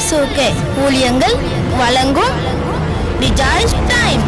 இயேசுக்கே ஊழியங்கள் வழங்கும் rejoice time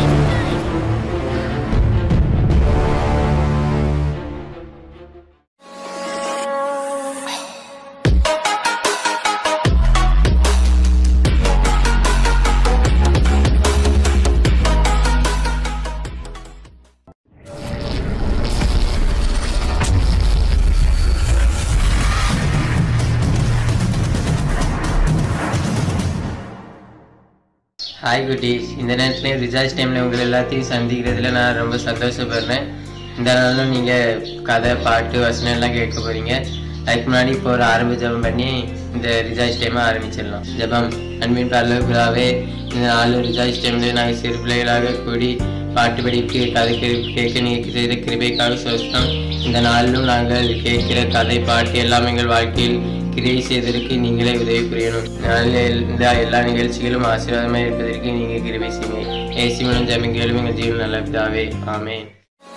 hi குட்டீஸ் இந்த நேரத்துலேயும் ரிசார்ஜ் டைமில் உங்களை எல்லாத்தையும் சந்திக்கிறதுல நான் ரொம்ப சந்தோஷப்படுறேன் இந்த நாளும் நீங்கள் கதை பாட்டு வசனம் எல்லாம் கேட்க போகிறீங்க அதுக்கு முன்னாடி இப்போ ஒரு ஆரம்ப ஜெபம் பண்ணி இந்த ரிசார்ஜ் டைமை ஆரம்பிச்சிடலாம் ஜெபம் அன்பின் பரலோகளாவே இந்த நாலு ரிசார்ஜ் டைமில் நாங்கள் சிறு பிள்ளைகளாக கூடி பாட்டு படிப்பு கதை கே- கேட்க நீங்கள் செய்த கிருபைக்காக சொஸ்தம் இந்த நாளிலும் நாங்கள் கேட்கிற கதை பாட்டு எல்லாம் எங்கள் வாழ்க்கையில் கிரியை செய்வதற்கு நீங்களே உதவி புரியணும் நாளில் இந்த எல்லா நிகழ்ச்சிகளும் ஆசீர்வாதமாக இருப்பதற்கு நீங்கள் கிருபை செய்யுங்க ஏசி மூலம் ஜமிங்களும் எங்கள் ஜீவன் நல்ல பிதாவே ஆமென்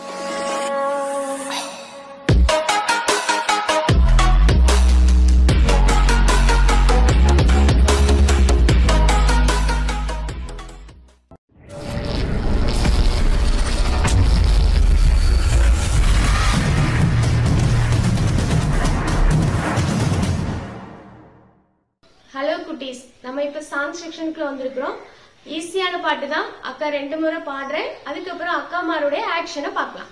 ஹலோ குட்டீஸ் நம்ம இப்ப சாங் செக்ஷனுக்குள்ள வந்திருக்கிறோம் ஈஸியான பாட்டு தான் அக்கா ரெண்டு முறை பாடுறேன் அதுக்கப்புறம் அக்காமாருடைய ஆக்ஷனை பார்க்கலாம்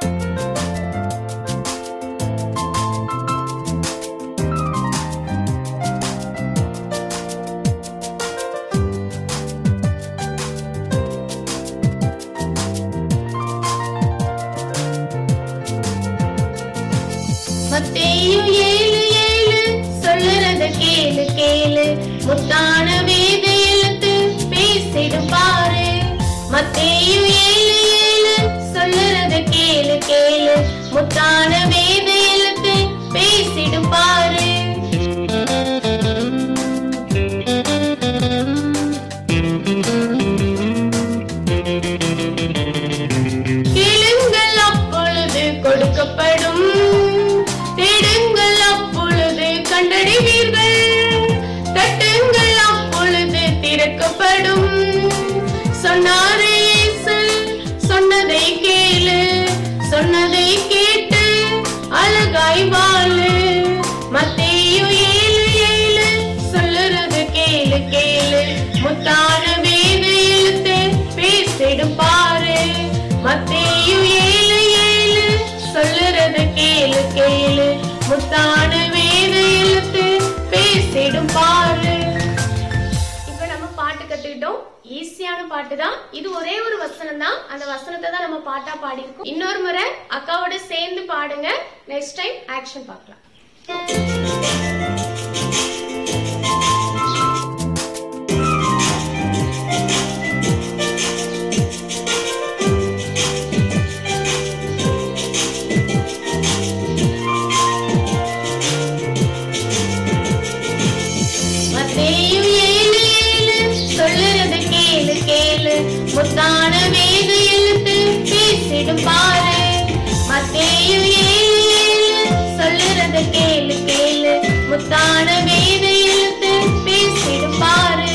மத்தேயு ஏழு ஏழு சொல்லுறத கேளு கேளு முத்தான வேத எழுத்து பேசிடும் பாரு மத்தேயு ஏழு ஏழு சொல்லுறத கேளு கேளு முத்தான வேத எழுத்து பேசிடும் பாரு கேளுங்கள் அப்பொழுது கொடுக்கப்படும் தேடுங்கள் அப்பொழுது கண்டடைவீர்கள் தட்டுங்கள் அப்பொழுது திறக்கப்படும் சொன்னாரே இயேசு சொன்னதை கேளு சொன்னதை கேட்டு அழகாய் வாழு மத்தேயு ஏழு ஏழு சொல்லுறது கேளு கேளு முத்தான வேத எழுத்து பேசிடும் பாரு மத்தேயு ஏழு ஏழு சொல்லுறது கேளு கேளு முத்தான வேத எழுத்து பேசிடும் பாரு இப்ப நம்ம பாட்டு கத்துக்கிட்டோம் ஈஸியான பாட்டு தான் இது ஒரே ஒரு வசனம் தான் அந்த வசனத்தை தான் நம்ம பாட்டா பாடியிருக்கோம் இன்னொரு முறை அக்காவோட சேர்ந்து பாடுங்க நெக்ஸ்ட் டைம் ஆக்ஷன் பார்க்கலாம் மத்தேயு ஏழு ஏழு சொல்லுறது கேளு கேளு முத்தான வேத எழுத்து பேசிடும் பாரு மத்தேயு ஏழு ஏழு சொல்லுறது கேளு கேளு முத்தான வேத எழுத்து பேசிடும் பாரு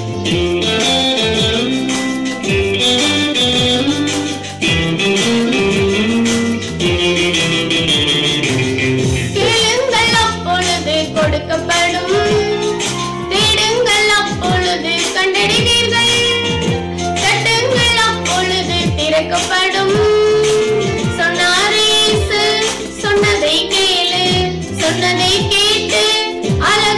கேளுங்கள் அப்பொழுது கொடுக்கப்படும் தேடுங்கள் அப்பொழுது கண்டடைவீர்கள் தட்டுங்கள் அப்பொழுது திறக்கப்படும் சொன்னாரே இயேசு, சொன்னதை கேளு சொன்னதை கேட்டு அழ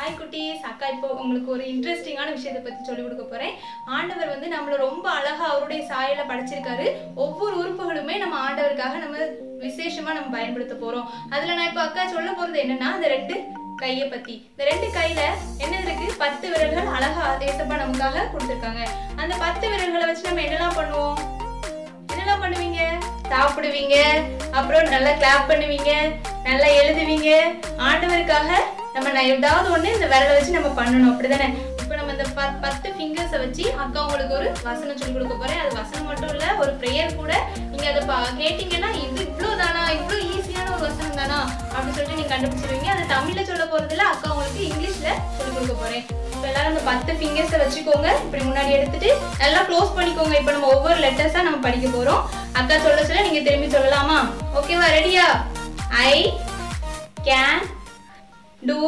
ஹாய் குட்டீஸ் அக்கா இப்போ உங்களுக்கு ஒரு இன்ட்ரெஸ்டிங்கான விஷயத்தை பத்தி சொல்லி கொடுக்க போறேன் ஆண்டவர் வந்து நம்மள ரொம்ப அழகா அவருடைய சாயல படைச்சிருக்காரு ஒவ்வொரு உறுப்புகளுமே நம்ம ஆண்டவருக்காக நம்ம விசேஷமா நம்ம பயன்படுத்த போறோம் அதுல நான் இப்போ அக்கா சொல்ல போறது என்னன்னா அந்த ரெண்டு கையை பத்தி இந்த ரெண்டு கையில என்ன இருக்கு பத்து விரல்கள் அழகா ஏசப்பா நமக்காக கொடுத்துருக்காங்க அந்த பத்து விரல்களை வச்சு நம்ம என்னெல்லாம் பண்ணுவோம் என்னெல்லாம் பண்ணுவீங்க சாப்பிடுவீங்க அப்புறம் நல்லா கிளாப் பண்ணுவீங்க நல்லா எழுதுவீங்க ஆண்டவருக்காக நம்ம ந- ஏதாவது ஒண்ணு இந்த விரலை வச்சு நம்ம பண்ணணும் அப்படிதானே இப்போ நம்ம இந்த ப- பத்து ஃபிங்கர்ஸை வச்சு அக்கா உங்களுக்கு ஒரு வசனம் சொல்லி கொடுக்க போறேன் அது வசனம் மட்டும் இல்ல ஒரு ப்ரேயர் கூட நீங்க அதை பா- கேட்டீங்கன்னா இது இவ்வளோ தானா இவ்வளோ ஈஸியான ஒரு வசனம் தானா அப்படின்னு சொல்லிட்டு நீங்க கண்டுபிடிச்சிருவீங்க அது தமிழ்ல சொல்ல போறதுல அக்கா உங்களுக்கு இங்கிலீஷ்ல சொல்லி கொடுக்க போறேன் இப்போ எல்லாரும் அந்த பத்து ஃபிங்கர்ஸை வச்சுக்கோங்க இப்படி முன்னாடி எடுத்துட்டு நல்லா க்ளோஸ் பண்ணிக்கோங்க இப்போ நம்ம ஒவ்வொரு லெட்டர்ஸா நம்ம படிக்க போறோம் அக்கா சொல்ல சொல்ல நீங்க திரும்பி சொல்லலாமா ஓகேவா ரெடியா I can do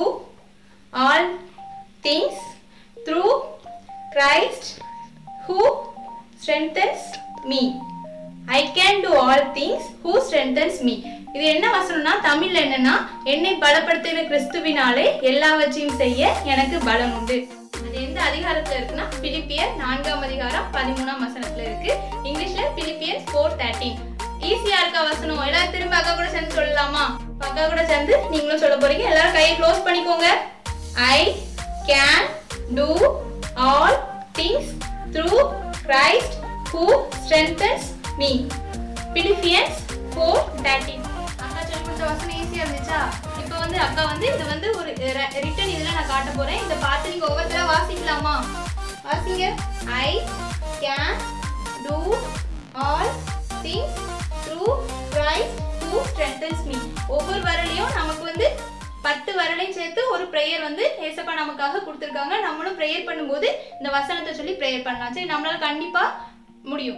all things through Christ who strengthens me I can do all things who strengthens me இது என்ன வசனம்னா தமிழ்ல என்னன்னா என்னை பலப்படுத்துகிற கிறிஸ்துவினாலே எல்லாவற்றையும் செய்ய எனக்கு பலன் உண்டு அது எந்த அதிகாரத்துல இருக்குன்னா பிலிப்பியர் நான்காம் அதிகாரம் பதிமூணாம் வசனத்துல இருக்கு இங்கிலீஷ்ல பிலிப்பியன்ஸ் ஃபோர் தேர்ட்டீன் ஈஸியா இருக்கா வசனம் எல்லாரும் திரும்ப அக்கா கூட சேர்ந்து சொல்லலாமா இப்ப அக்கா கூட சேர்ந்து நீங்களும் சொல்ல போறீங்க எல்லாரும் கையை க்ளோஸ் பண்ணிக்கோங்க I can do all things through Christ who strengthens me Philippians four thirteen அக்கா சொல்லி கொடுத்த வசனம் ஈஸியா இருந்துச்சா இப்போ வந்து அக்கா வந்து இது வந்து ஒரு ரிட்டன் இதுல நான் காட்ட போறேன் இதை பார்த்து நீங்க ஒவ்வொருத்தரா வாசிக்கலாமா வாசிங்க I can do all things through Christ who strengthens me ஒவ்வொரு வரலையும் நமக்கு வந்து பத்து வரலையும் சேர்த்து ஒரு ப்ரேயர் வந்து ஏசப்பா நமக்காக கொடுத்துருக்காங்க நம்மளும் ப்ரேயர் பண்ணும்போது இந்த வசனத்தை சொல்லி ப்ரேயர் பண்ணலாம் சரி நம்மளால கண்டிப்பா முடியும்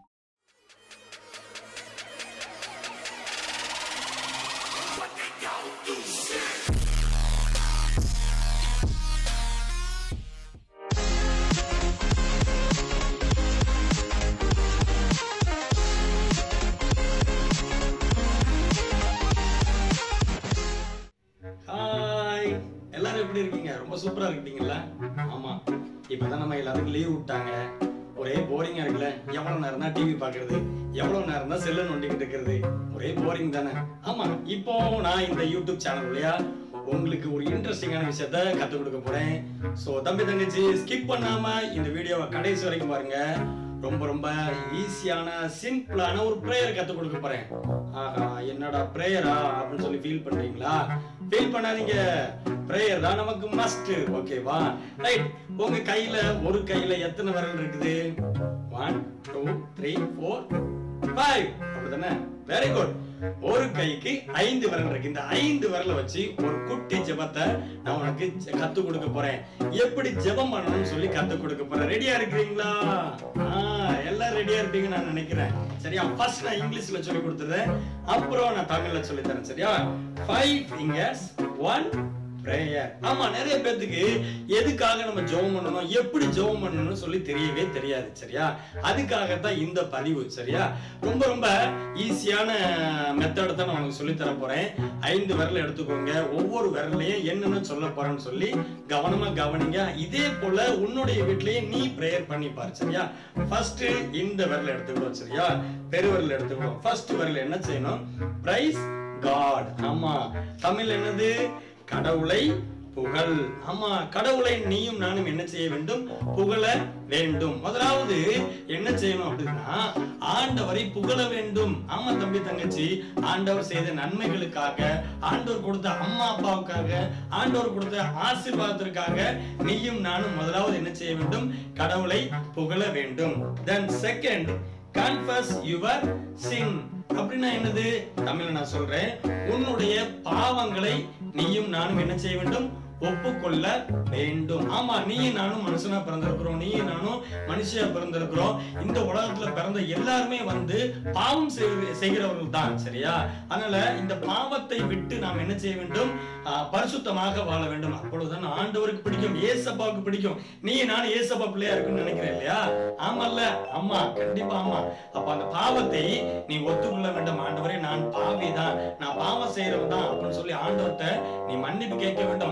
ஹாய் எல்லாரும் எப்படி இருக்கீங்க ரொம்ப சூப்பரா இருக்கீங்களா ஆமா இப்பதான் நம்ம எல்லாருக்கும் லீவ் விட்டாங்க ஒரே போரிங்கா இருக்குல்ல எவ்வளவு நேரம் தான் டிவி பாக்குறது எவ்வளவு நேரம் தான் செல்ல நோண்டிக்கிட்டு இருக்கிறது ஒரே போரிங் தானே ஆமா இப்போ நான் இந்த யூடியூப் சேனல் வழியா உங்களுக்கு ஒரு இன்ட்ரெஸ்டிங்கான விஷயத்த கத்துக் கொடுக்க போறேன் சோ தம்பி தங்கச்சி ஸ்கிப் பண்ணாம இந்த வீடியோவை கடைசி வரைக்கும் பாருங்க ரொம்ப ரொம்ப ஈஸியான சிம்பிளான ஒரு ப்ரேயர் கத்து கொடுக்க போறேன் ஆஹா என்னடா ப்ரேயரா அப்படின்னு சொல்லி ஃபீல் பண்றீங்களா ஃபீல் பண்ணாதீங்க ப்ரேயர் தான் நமக்கு மஸ்ட் ஓகேவா ரைட் உங்க கையில ஒரு கையில எத்தனை விரல் இருக்குது one two three four five அப்படிதானே வெரி குட் ஒரு கைக்கு ஐந்து விரல் இருக்கு இந்த ஐந்து விரலை வச்சு ஒரு குட்டி ஜெபத்தை நான் உனக்கு ஜெ- கத்து கொடுக்க போறேன் எப்படி ஜெபம் பண்ணணும்னு சொல்லி கத்து கொடுக்க போறேன் ரெடியா இருக்கிறீங்களா ஆ, எல்லாம் ரெடியா இருப்பீங்கன்னு நான் நினைக்கிறேன் சரியா ஃபர்ஸ்ட் நான் இங்கிலீஷ்ல சொல்லி கொடுத்துறேன் அப்புறம் நான் தமிழ்ல சொல்லி தரேன் சரியா ஃபைவ் ஃபிங்கர்ஸ் ஒன் பிரேயர் ஆமா நிறைய பேத்துக்கு எதுக்காக நம்ம ஜெபம் பண்ணணும் எப்படி ஜெபம் பண்ணணும்னு சொல்லி தெரியவே தெரியாது சரியா அதுக்காகத்தான் இந்த பதிவு சரியா ரொம்ப ரொம்ப ஈஸியான மெத்தட் தான் நான் உங்களுக்கு சொல்லி தர போறேன் ஐந்து விரல் எடுத்துக்கோங்க ஒவ்வொரு விரலையும் என்னென்ன சொல்ல போறேன்னு சொல்லி கவனமா கவனிங்க இதே போல உன்னுடைய வீட்லயே நீ பிரேயர் பண்ணி பாரு சரியா ஃபர்ஸ்ட் இந்த விரல் எடுத்துக்கிறோம் சரியா பெருவிரல் எடுத்துக்கிறோம் ஃபர்ஸ்ட் விரல் என்ன செய்யணும் பிரைஸ் காட் ஆமா தமிழ் என்னது கடவுளை புகழ் ஆமா கடவுளை நீயும் நானும் என்ன செய்ய வேண்டும் புகழ வேண்டும் முதலாவது என்ன செய்யணும் அப்படின்னா ஆண்டவரை புகழ வேண்டும் ஆமா தம்பி தங்கச்சி ஆண்டவர் செய்த நன்மைகளுக்காக ஆண்டவர் கொடுத்த அம்மா அப்பாவுக்காக ஆண்டவர் கொடுத்த ஆசீர்வாதத்திற்காக நீயும் நானும் முதலாவது என்ன செய்ய வேண்டும் கடவுளை புகழ வேண்டும் then second confess your sin அப்படின்னா என்னது தமிழ்ல நான் சொல்றேன் உன்னுடைய பாவங்களை நீயும் நானும் என்ன செய்ய வேண்டும் ஒப்புக்கொள்ள வேண்டும் ஆமா நீயும் நானும் மனுஷனா பிறந்திருக்கிறோம் நீயும் நானும் மனுஷியா பிறந்திருக்கிறோம் இந்த உலகத்துல பிறந்த எல்லாருமே வந்து பாவம் செய்கிற- செய்கிறவர்கள் தான் சரியா அதனால இந்த பாவத்தை விட்டு நாம் என்ன செய்ய வேண்டும் ஆஹ், பரிசுத்தமாக வாழ வேண்டும் அப்பொழுதுதான் ஆண்டவருக்கு பிடிக்கும் ஏசப்பாவுக்கு பிடிக்கும் நீ நானும் ஏசப்பா பிள்ளையா இருக்குன்னு நினைக்கிறேன் இல்லையா ஆமால்ல ஆமா கண்டிப்பா ஆமா அப்ப அந்த பாவத்தை நீ ஒத்துக்கொள்ள வேண்டும் ஆண்டவரே நான் பாவி தான் நான் பாவம் செய்யறவன் தான் அப்படின்னு சொல்லி ஆண்டவர்கிட்ட நீ மன்னிப்பு கேட்க வேண்டும் அண்ணே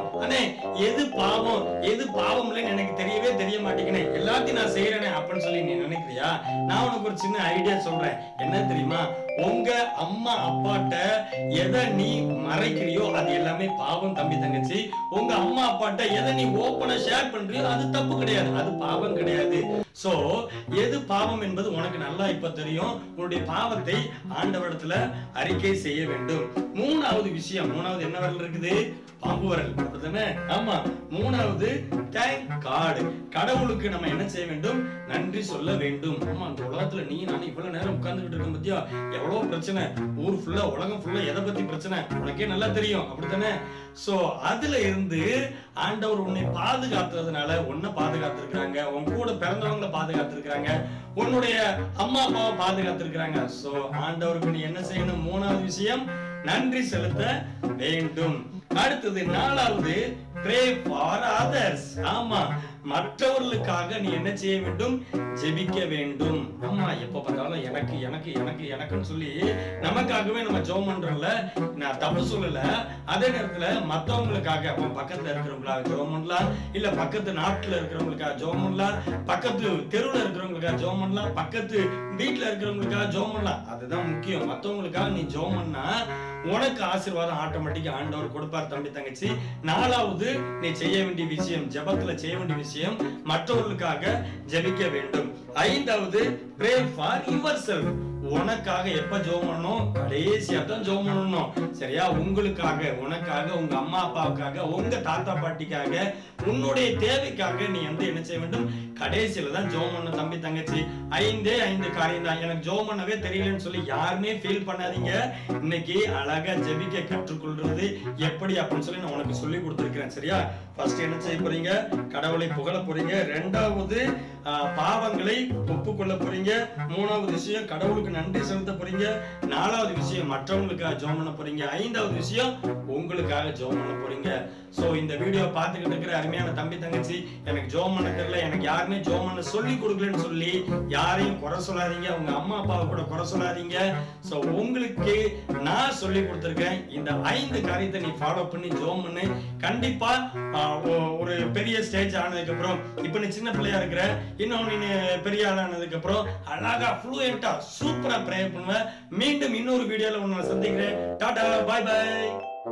எது பாவம் எது பாவம் இல்லைன்னு எனக்கு தெரியவே தெரிய மாட்டேங்குனே எல்லாத்தையும் நான் செய்யறேனே அப்படின்னு சொல்லி நீ நினைக்கிறியா நான் உனக்கு ஒரு சின்ன ஐடியா சொல்றேன் என்ன தெரியுமா உங்க அம்மா அப்பாட்ட எதை நீ மறைக்கிறியோ அது எல்லாமே பாவம் தம்பி தங்கச்சி உங்க அம்மா அப்பாட்ட எதை நீ ஓப்பனா ஷேர் பண்றியோ அது தப்பு கிடையாது அது பாவம் கிடையாது சோ எது பாவம் என்பது உனக்கு நல்லா இப்ப தெரியும் உன்னுடைய பாவத்தை ஆண்டவரிடத்துல அறிக்கை செய்ய வேண்டும் மூணாவது விஷயம் மூணாவது என்ன வரல் இருக்குது பாம்பு வரல் அப்படிதானே ஆமா மூணாவது தேங்க் கார்டு கடவுளுக்கு நம்ம என்ன செய்ய வேண்டும் நன்றி சொல்ல வேண்டும் ஆமா அந்த உலகத்துல நீ நான் இவ்வளவு நேரம் உட்கார்ந்துகிட்டு இருக்கேன் பத்தியா எவ்வளவு பிரச்சனை ஊர் ஃபுல்லா உலகம் ஃபுல்லா எதை பத்தி பிரச்சனை உனக்கே நல்லா தெரியும் அப்படித்தானே சோ அதுல இருந்து ஆண்டவர் உன்னை பாதுகாத்துறதுனால உன்னை பாதுகாத்திருக்கிறாங்க உன் கூட பிறந்தவங்கள பாதுகாத்திருக்கிறாங்க உன்னுடைய அம்மா அப்பாவை பாதுகாத்திருக்கிறாங்க சோ ஆண்டவருக்கு நீ என்ன செய்யணும் மூணாவது விஷயம் நன்றி செலுத்த வேண்டும் அடுத்தது நாலாவது ப்ரே ஃபார் அதர்ஸ் ஆமா மற்றவர்களுக்காக நீ என்ன செய்ய வேண்டும் ஜெபிக்க வேண்டும் ஆமா எப்ப பார்த்தாலும் எனக்கு எனக்கு எனக்கு எனக்குன்னு சொல்லி நமக்காகவே நம்ம ஜெபம் பண்றோம்ல நான் தப்பு சொல்லல அதே நேரத்துல மத்தவங்களுக்காக அப்ப பக்கத்துல இருக்கிறவங்களுக்காக ஜெபம் பண்ணலாம் இல்ல பக்கத்து நாட்டுல இருக்கிறவங்களுக்காக ஜெபம் பண்ணலாம் பக்கத்து தெருவுல இருக்கிறவங்களுக்காக ஜெபம் பண்ணலாம் பக்கத்து வீட்டுல இருக்கிறவங்களுக்காக ஜெபம் பண்ணலாம் அதுதான் முக்கியம் மத்தவங்களுக்காக நீ ஜெபம் பண்ணா உனக்கு ஆசீர்வாதம் ஆட்டோமேட்டிக்கா ஆண்டவர் கொடுப்பார் தம்பி தங்கச்சி நாலாவது நீ செய்ய வேண்டிய விஷயம் ஜெபத்துல செய்ய வேண்டிய விஷயம் மற்றவர்களுக்காக ஜெபிக்க வேண்டும் ஐந்தாவது ப்ரே ஃபார் யுவர் செல்ஃப் உனக்காக எப்ப ஜெபம் பண்ணணும் கடைசியா தான் ஜெபம் பண்ணணும் சரியா உங்களுக்காக உனக்காக உங்க அம்மா அப்பாவுக்காக உங்க தாத்தா பாட்டிக்காக உன்னுடைய தேவைக்காக நீ வந்து என்ன செய்ய வேண்டும் கடைசியில தான் ஜெபம் பண்ண தம்பி தங்கச்சி ஐந்தே ஐந்து காரியம் தான் எனக்கு ஜெபம் பண்ணவே தெரியலன்னு சொல்லி யாருமே ஃபீல் பண்ணாதீங்க இன்னைக்கு அழகா ஜெபிக்க கற்றுக்கொள்றது எப்படி அப்படின்னு சொல்லி நான் உனக்கு சொல்லி கொடுத்துருக்கிறேன் சரியா ஃபர்ஸ்ட் என்ன செய்ய போறீங்க கடவுளை புகழ போறீங்க ரெண்டாவது ஆஹ், பாவங்களை ஒப்புக்கொள்ள போறீங்க மூணாவது விஷயம் கடவுளுக்கு நன்றி செலுத்த போறீங்க நாலாவது விஷயம் மற்றவங்களுக்காக ஜெபம் பண்ண போறீங்க ஐந்தாவது விஷயம் உங்களுக்காக ஜெபம் பண்ண போறீங்க சோ இந்த வீடியோ பார்த்துக்கிட்டு இருக்கிற அருமையான தம்பி தங்கச்சி எனக்கு ஜெபம் பண்ண தெரியல எனக்கு யாருமே ஜெபம் பண்ண சொல்லி கொடுக்கலன்னு சொல்லி யாரையும் குறை சொல்லாதீங்க உங்க அம்மா அப்பாவை கூட குறை சொல்லாதீங்க சோ உங்களுக்கு நான் சொல்லி கொடுத்துருக்கேன் இந்த ஐந்து காரியத்தை நீ ஃபாலோ பண்ணி ஜெபம் பண்ணு கண்டிப்பா ஆஹ், ஒ- ஒரு பெரிய ஸ்டேஜ் ஆனதுக்கு அப்புறம் இப்ப நீ சின்ன பிள்ளையா இருக்கிற இன்னும் நீ பெரிய ஆளானதுக்கு அப்புறம் அழகா ஃப்ளூயண்டா சூப்பரா ப்ரே பண்ணுவ மீண்டும் இன்னொரு வீடியோல உன்னை சந்திக்கிறேன் டாடா பாய் பாய்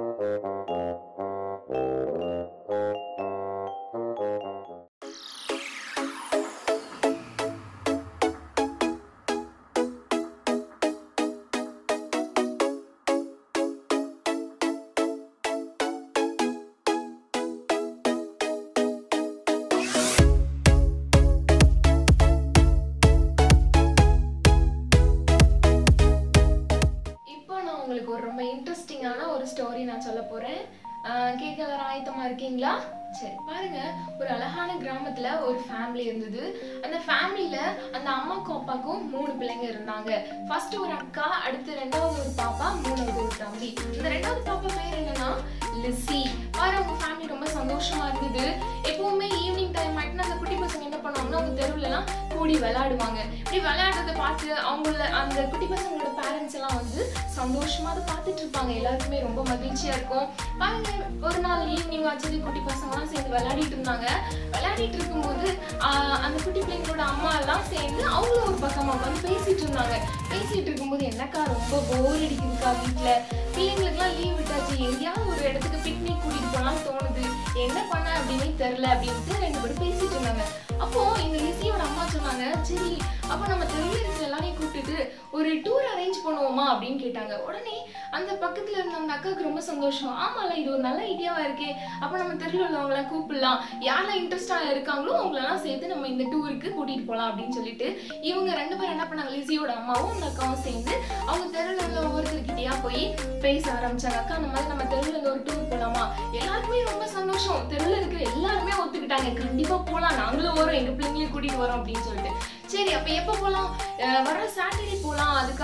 இப்போ நான் உங்களுக்கு ஒரு ரொம்ப இன்ட்ரெஸ்டிங்கான ஒரு ஸ்டோரி நான் சொல்ல போறேன் ஆஹ் கேட்க எல்லாரும் ஆயத்தமா இருக்கீங்களா சரி பாருங்க ஒரு அழகான கிராமத்துல ஒரு ஃபேமிலி இருந்தது அந்த ஃபேமிலியில அந்த அம்மாக்கும் அப்பாக்கும் மூணு பிள்ளைங்க இருந்தாங்க ஃபர்ஸ்ட் ஒரு அக்கா அடுத்து ரெண்டாவது ஒரு பாப்பா மூணாவது ஒரு தம்பி இந்த ரெண்டாவது பாப்பா பேர் என்னன்னா லிசி பாரு அவங்க ஃபேமிலி ரொம்ப சந்தோஷமா இருந்தது எப்பவுமே ஈவினிங் டைம் ஆயிட்டுனா அந்த குட்டி பசங்க என்ன பண்ணுவாங்கன்னா அவங்க தெருவுல எல்லாம் கூடி விளையாடுவாங்க இப்படி விளையாடுறத பார்த்து அவங்கள அந்த குட்டி பசங்களோட பேரண்ட்ஸ் எல்லாம் வந்து சந்தோஷமா அதை பார்த்துட்டு இருப்பாங்க எல்லாருக்குமே ரொம்ப மகிழ்ச்சியா இருக்கும் பாருங்க ஒரு நாள் ஈவினிங் ஆச்சு குட்டி பசங்கலாம் சேர்ந்து விளையாடிட்டு இருந்தாங்க விளையாடிட்டு இருக்கும்போது ஆஹ், அந்த குட்டி பிள்ளைங்களோட அம்மா எல்லாம் சேர்ந்து அவங்களும் ஒரு பக்கமா உட்காந்து பேசிட்டு இருந்தாங்க பேசிட்டு இருக்கும்போது என்னக்கா ரொம்ப போர் அடிக்குதுக்கா வீட்ல பிள்ளைங்களுக்குலாம் லீவ் விட்டாச்சு எங்கேயாவது ஒரு இடத்துக்கு பிக்னிக் கூட்டிட்டு போலாம் தோணுது என்ன பண்ண அப்படின்னு தெரியல அப்படின்ட்டு ரெண்டு பேரும் பேசிட்டு இருந்தாங்க அப்போ இந்த லிசியோட அம்மா சொன்னாங்க சரி அப்போ நம்ம தெருவில் இருக்கிற எல்லாரையும் கூப்பிட்டுட்டு ஒரு டூர் அரேஞ்ச் பண்ணுவோமா அப்படின்னு கேட்டாங்க உடனே அந்த பக்கத்துல இருந்த அந்த அக்காவுக்கு ரொம்ப சந்தோஷம் ஆமால இது ஒரு நல்ல ஐடியாவா இருக்கே அப்போ நம்ம தெருவில் உள்ளவங்களாம் கூப்பிடலாம் யாரெல்லாம் இன்ட்ரெஸ்டா இருக்காங்களோ அவங்களெல்லாம் சேர்த்து நம்ம இந்த டூருக்கு கூட்டிட்டு போலாம் அப்படின்னு சொல்லிட்டு இவங்க ரெண்டு பேரும் என்ன பண்ணாங்க லிசியோட அம்மாவும் அந்த அக்காவும் சேர்ந்து அவங்க தெருவில் உள்ள ஒவ்வொருத்தர்கிட்டயா போய் பேச ஆரம்பிச்சாங்க அக்கா அந்த மாதிரி நம்ம தெருவில் இருந்து ஒரு டூர் போலாமா எல்லாருக்குமே ரொம்ப சந்தோஷம் தெருவில் இருக்கிற எல்லாருமே ஒத்துக்கிட்டாங்க கண்டிப்பா போலாம் நாங்களும் வரோம் எங்க பிள்ளைங்களையும் கூட்டிட்டு வரோம் அப்படின்னு சொல்லிட்டு சரி அப்ப எப்ப போலாம் அஹ் வர சாட்டர்டே போலாம் அதுக்காக நம்ம ஒரு